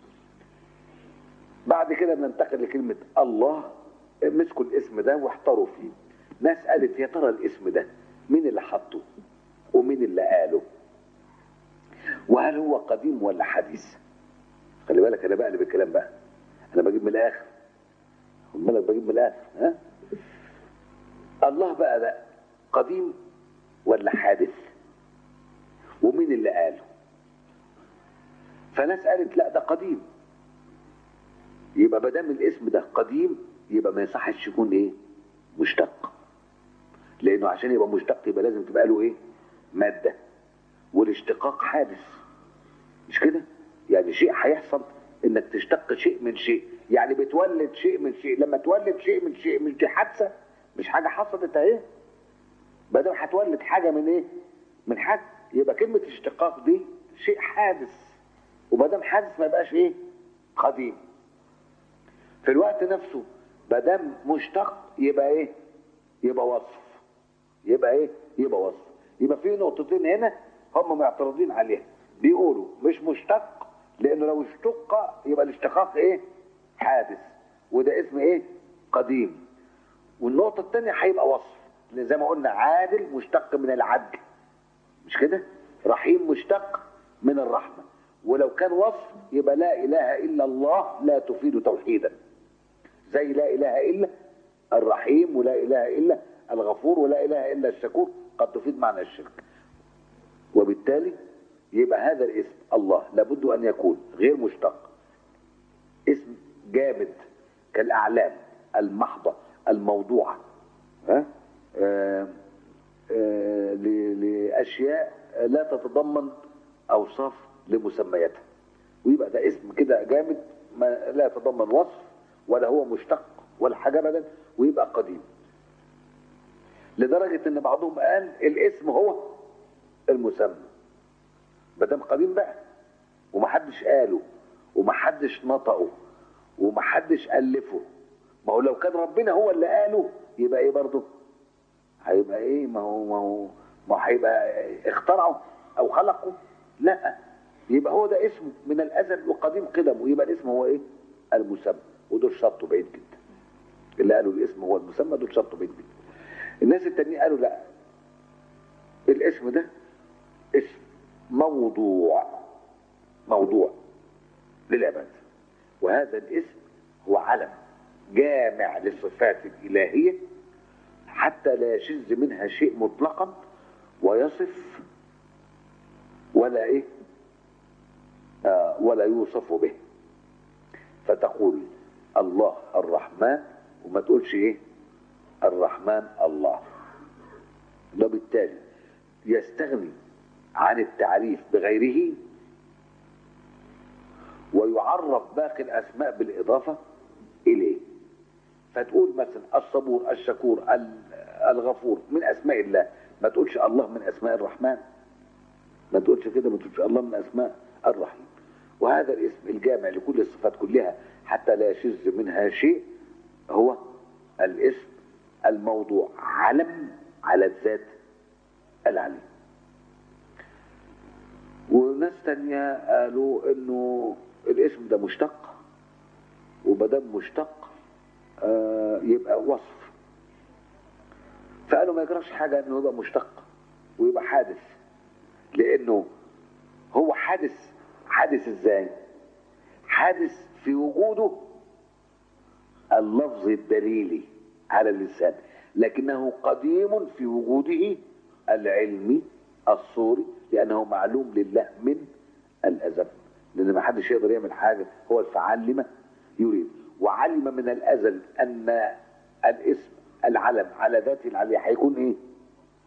بعد كده بننتقل لكلمه الله مسكوا الاسم ده واحتاروا فيه ناس قالت يا ترى الاسم ده مين اللي حطه ومين اللي قاله وهل هو قديم ولا حديث خلي بالك انا بقلب الكلام بقى انا بجيب من الاخر خد بالك بجيب من الاخر ها الله بقى ده قديم ولا حادث ومين اللي قاله فناس قالت لا ده قديم يبقى ما دام الاسم ده قديم يبقى ما يصحش يكون ايه مشتق لانه عشان يبقى مشتق يبقى لازم تبقى له ايه ماده والاشتقاق حادث مش كده يعني شيء هيحصل انك تشتق شيء من شيء يعني بتولد شيء من شيء لما تولد شيء من شيء مش دي حادثه مش حاجه حصلت اهي ما دام هتولد حاجه من ايه من حاجه يبقى كلمه اشتقاق دي شيء حادث وما دام حادث ما يبقاش ايه قديم في الوقت نفسه ما دام مشتق يبقى ايه يبقى وصف يبقى ايه يبقى وصف يبقى في نقطتين هنا هم معترضين عليها بيقولوا مش مشتق لانه لو اشتق يبقى الاشتقاق ايه حادث وده اسم ايه قديم والنقطة الثانية هيبقى وصف لان زي ما قلنا عادل مشتق من العدل مش كده رحيم مشتق من الرحمة ولو كان وصف يبقى لا اله الا الله لا تفيد توحيدا زي لا اله الا الرحيم ولا اله الا الغفور ولا اله الا الشكور قد تفيد معنى الشرك وبالتالي يبقى هذا الاسم الله لابد ان يكون غير مشتق اسم جامد كالاعلام المحضه الموضوعه ها آه آه لاشياء لا تتضمن اوصاف لمسمياتها ويبقى ده اسم كده جامد ما لا يتضمن وصف ولا هو مشتق ولا حاجه ابدا ويبقى قديم لدرجه ان بعضهم قال الاسم هو المسمى ما دام قديم بقى ومحدش قاله ومحدش نطقه ومحدش الفه ما هو لو كان ربنا هو اللي قاله يبقى ايه برضه هيبقى ايه ما هو ما هو ما هو هيبقى اخترعه او خلقه لا يبقى هو ده اسمه من الازل وقديم قدمه يبقى الاسم هو ايه المسمى ودول شطوا بعيد جدا اللي قالوا الاسم هو المسمى دول شطوا بعيد جدا الناس التانيين قالوا لا الاسم ده اسم موضوع موضوع للعباد وهذا الاسم هو علم جامع للصفات الإلهية حتى لا يشذ منها شيء مطلقا ويصف ولا ايه آه ولا يوصف به فتقول الله الرحمن وما تقولش ايه الرحمن الله وبالتالي يستغني عن التعريف بغيره ويعرف باقي الاسماء بالاضافه اليه فتقول مثلا الصبور الشكور الغفور من اسماء الله ما تقولش الله من اسماء الرحمن ما تقولش كده ما تقولش الله من اسماء الرحيم وهذا الاسم الجامع لكل الصفات كلها حتى لا يشذ منها شيء هو الاسم الموضوع علم على الذات العليم وناس تانية قالوا انه الاسم ده مشتق ومادام مشتق آه يبقى وصف فقالوا ما يجراش حاجة انه يبقى مشتق ويبقى حادث لانه هو حادث حادث ازاي حادث في وجوده اللفظ الدليلي على اللسان لكنه قديم في وجوده العلمي الصوري لانه معلوم لله من الازل لان ما حدش يقدر يعمل حاجه هو الفعال لما يريد وعلم من الازل ان الاسم العلم على ذاته العلية هيكون ايه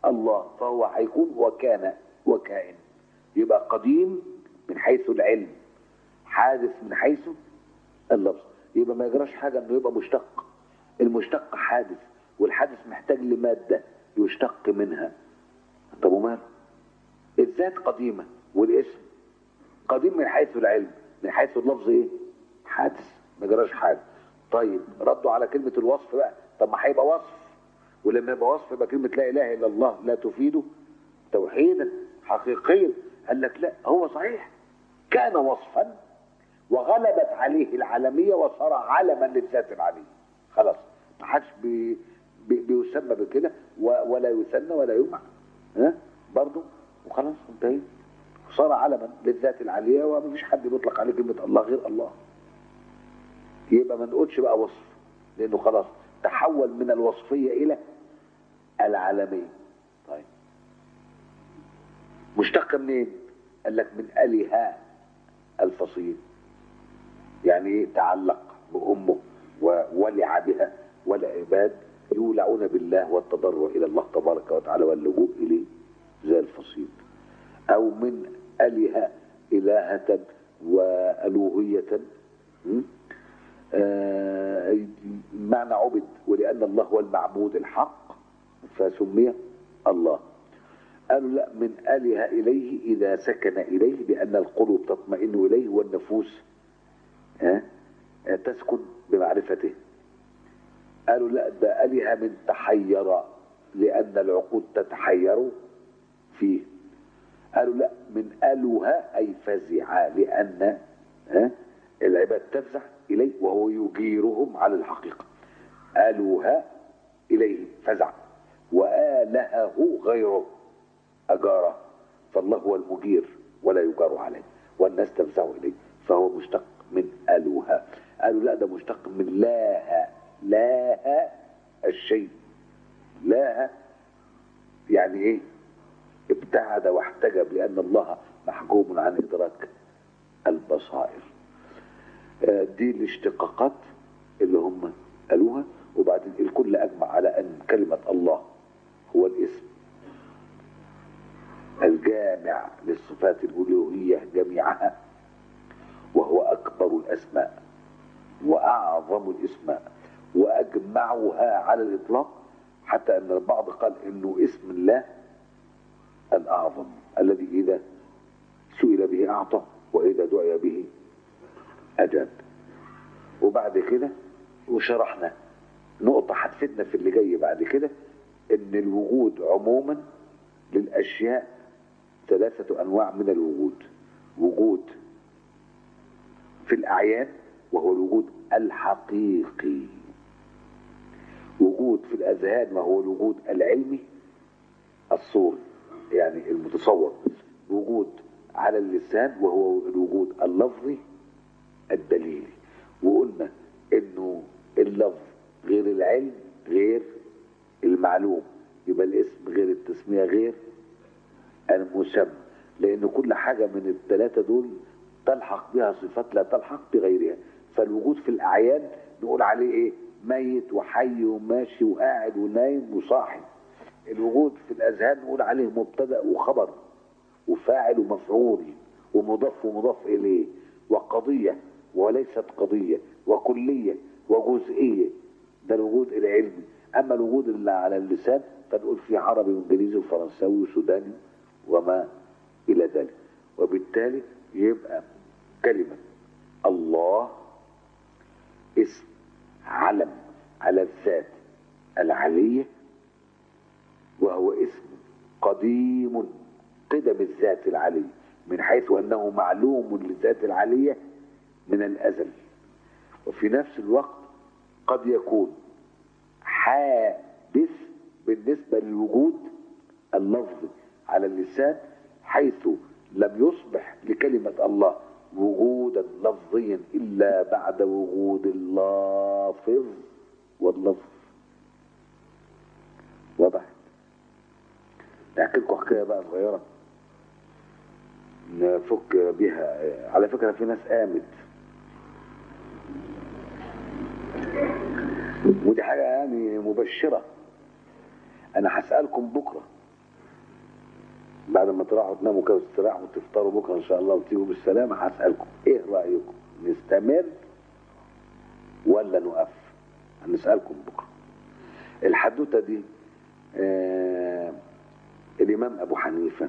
الله فهو هيكون وكان وكائن يبقى قديم من حيث العلم حادث من حيث اللفظ يبقى ما يجراش حاجة انه يبقى مشتق المشتق حادث والحادث محتاج لمادة يشتق منها طب ومال الذات قديمة والاسم قديم من حيث العلم من حيث اللفظ ايه حادث ما جراش حاجة طيب ردوا على كلمة الوصف بقى طب ما هيبقى وصف ولما يبقى وصف يبقى كلمة لا إله إلا الله لا تفيد توحيدا حقيقيا قال لك لا هو صحيح كان وصفا وغلبت عليه العالمية وصار علما للذات العلية خلاص ما حدش بي بي بيسمى بكده و- ولا يثنى ولا يمع ها برضه وخلاص انتهي صار علما للذات العلية ومفيش حد بيطلق عليه كلمة الله غير الله يبقى ما نقولش بقى وصف لانه خلاص تحول من الوصفيه الى العالميه طيب مشتق منين قال لك من اله الفصيل يعني ايه تعلق بامه وولع بها والعباد يولعون بالله والتضرع الى الله تبارك وتعالى واللجوء اليه زي الفصيل او من اله الهه والوهيه م? آه، معنى عبد ولأن الله هو المعبود الحق فسمي الله قالوا لا من آله إليه إذا سكن إليه بأن القلوب تطمئن إليه والنفوس آه، آه، تسكن بمعرفته قالوا لا ده آله من تحير لأن العقول تتحير فيه قالوا لا من أله أي فزع لأن آه، العباد تفزع إليه وهو يجيرهم على الحقيقة آلوها إليه فزع وآلهه غيره أجاره فالله هو المجير ولا يجار عليه والناس تفزع إليه فهو مشتق من آلوها قالوا لا ده مشتق من لاها لاها الشيء لاها يعني ايه ابتعد واحتجب لأن الله محجوب عن إدراك البصائر آه، دي الاشتقاقات اللي هم قالوها وبعدين الكل اجمع على ان كلمه الله هو الاسم الجامع للصفات الالوهيه جميعها وهو اكبر الاسماء واعظم الاسماء واجمعها على الاطلاق حتى ان البعض قال انه اسم الله الاعظم الذي اذا سئل به اعطى واذا دعي به أجاب وبعد كده وشرحنا نقطة هتفيدنا في اللي جاي بعد كده إن الوجود عموما للأشياء ثلاثة أنواع من الوجود وجود في الأعيان وهو الوجود الحقيقي وجود في الأذهان وهو الوجود العلمي الصوري يعني المتصور وجود على اللسان وهو الوجود اللفظي الدليلي وقلنا انه اللفظ غير العلم غير المعلوم يبقى الاسم غير التسمية غير المسمى لان كل حاجة من الثلاثة دول تلحق بها صفات لا تلحق بغيرها فالوجود في الاعيان نقول عليه ايه ميت وحي وماشي وقاعد ونايم وصاحي الوجود في الاذهان نقول عليه مبتدا وخبر وفاعل ومفعول ومضاف ومضاف اليه وقضيه وليست قضيه وكليه وجزئيه ده الوجود العلمي اما الوجود اللي على اللسان فنقول فيه عربي وانجليزي وفرنساوي وسوداني وما الى ذلك وبالتالي يبقى كلمه الله اسم علم على الذات العليه وهو اسم قديم قدم الذات العليه من حيث انه معلوم للذات العليه من الازل وفي نفس الوقت قد يكون حادث بالنسبه للوجود اللفظي على اللسان حيث لم يصبح لكلمه الله وجودا لفظيا الا بعد وجود اللافظ واللفظ واضح احكي لكم حكايه بقى صغيره نفك بيها على فكره في ناس قامت ودي حاجه يعني مبشره انا هسالكم بكره بعد ما تروحوا تناموا كده وتستراحوا وتفطروا بكره ان شاء الله وتيجوا بالسلامه هسالكم ايه رايكم نستمر ولا نقف هنسالكم بكره الحدوته دي آه الامام ابو حنيفه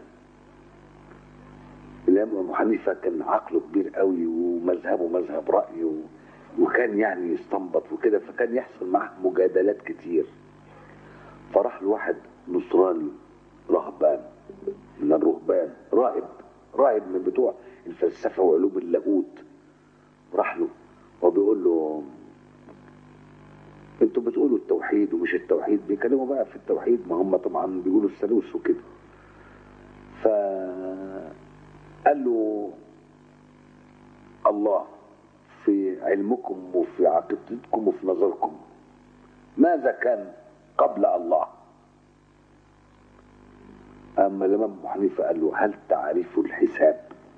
الامام ابو حنيفه كان عقله كبير قوي ومذهبه مذهب راي و... وكان يعني يستنبط وكده فكان يحصل معاه مجادلات كتير فراح لواحد نصراني رهبان من الرهبان راهب راهب من بتوع الفلسفه وعلوم اللاهوت راح له وبيقول له انتوا بتقولوا التوحيد ومش التوحيد بيتكلموا بقى في التوحيد ما هم طبعا بيقولوا الثالوث وكده فقال له الله في علمكم وفي عقيدتكم وفي نظركم ماذا كان قبل الله أما الإمام أبو حنيفة قال له هل تعرف الحساب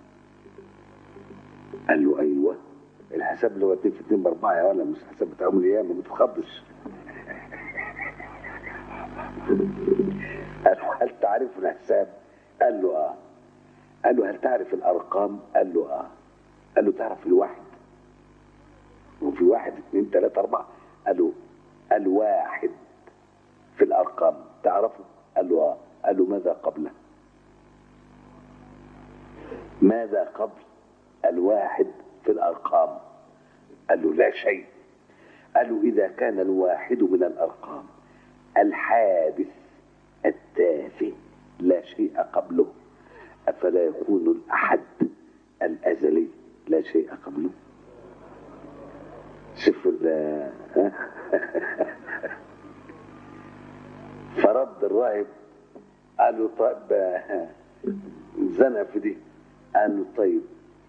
قال له أيوه الحساب اللي هو 2 في 2 بأربعة يا ولا مش الحساب بتاع يوم القيامة ما تتخضش قال له هل تعرف الحساب قال له اه قال له هل تعرف الأرقام قال له اه قال له تعرف الواحد وفي واحد اثنين ثلاثة أربعة قال له الواحد في الأرقام تعرفه قال له اه قال له ماذا قبله ماذا قبل الواحد في الأرقام قال له لا شيء قال له إذا كان الواحد من الأرقام الحادث التافه لا شيء قبله أفلا يكون الأحد الأزلي لا شيء قبله شوف ال فرد الراهب قال له طيب زنق في دي قال له طيب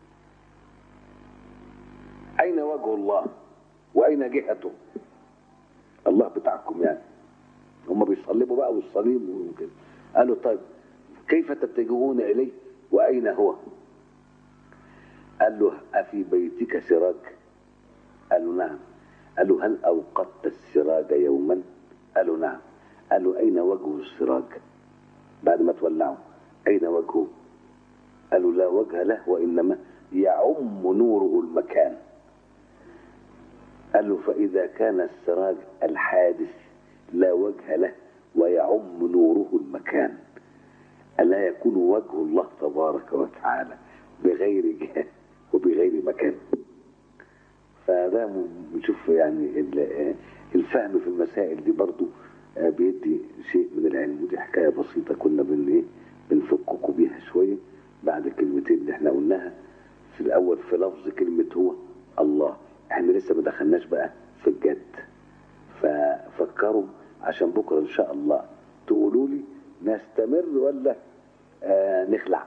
أين وجه الله وأين جهته الله بتاعكم يعني هم بيصلبوا بقى والصليب وكده قال له طيب كيف تتجهون إليه وأين هو قال له أفي بيتك سراج قال له نعم قال له هل أوقدت السراج يوما قال له نعم قال له أين وجه السراج بعد ما تولعوا أين وجهه قال له لا وجه له وإنما يعم نوره المكان قال له فإذا كان السراج الحادث لا وجه له ويعم نوره المكان ألا يكون وجه الله تبارك وتعالى بغير جهة وبغير مكان فده بنشوف يعني الفهم في المسائل دي برضو بيدي شيء من العلم ودي حكايه بسيطه كنا بن ايه بنفككوا بيها شويه بعد الكلمتين اللي احنا قلناها في الاول في لفظ كلمه هو الله احنا لسه ما دخلناش بقى في الجد ففكروا عشان بكره ان شاء الله تقولوا لي نستمر ولا آه نخلع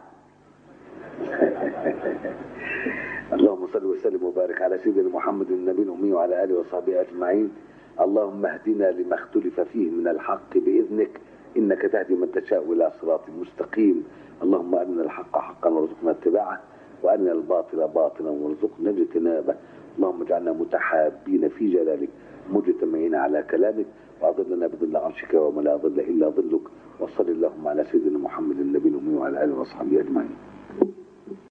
اللهم صل وسلم وبارك على سيدنا محمد النبي الأمي وعلى آله وصحبه أجمعين اللهم اهدنا لما اختلف فيه من الحق بإذنك إنك تهدي من تشاء إلى صراط مستقيم اللهم أرنا الحق حقا وارزقنا اتباعه وأرنا الباطل باطلا وارزقنا اجتنابه اللهم اجعلنا متحابين في جلالك مجتمعين على كلامك وأظلنا بظل عرشك وما لا ظل إلا ظلك وصل اللهم على سيدنا محمد النبي الأمي وعلى آله وصحبه أجمعين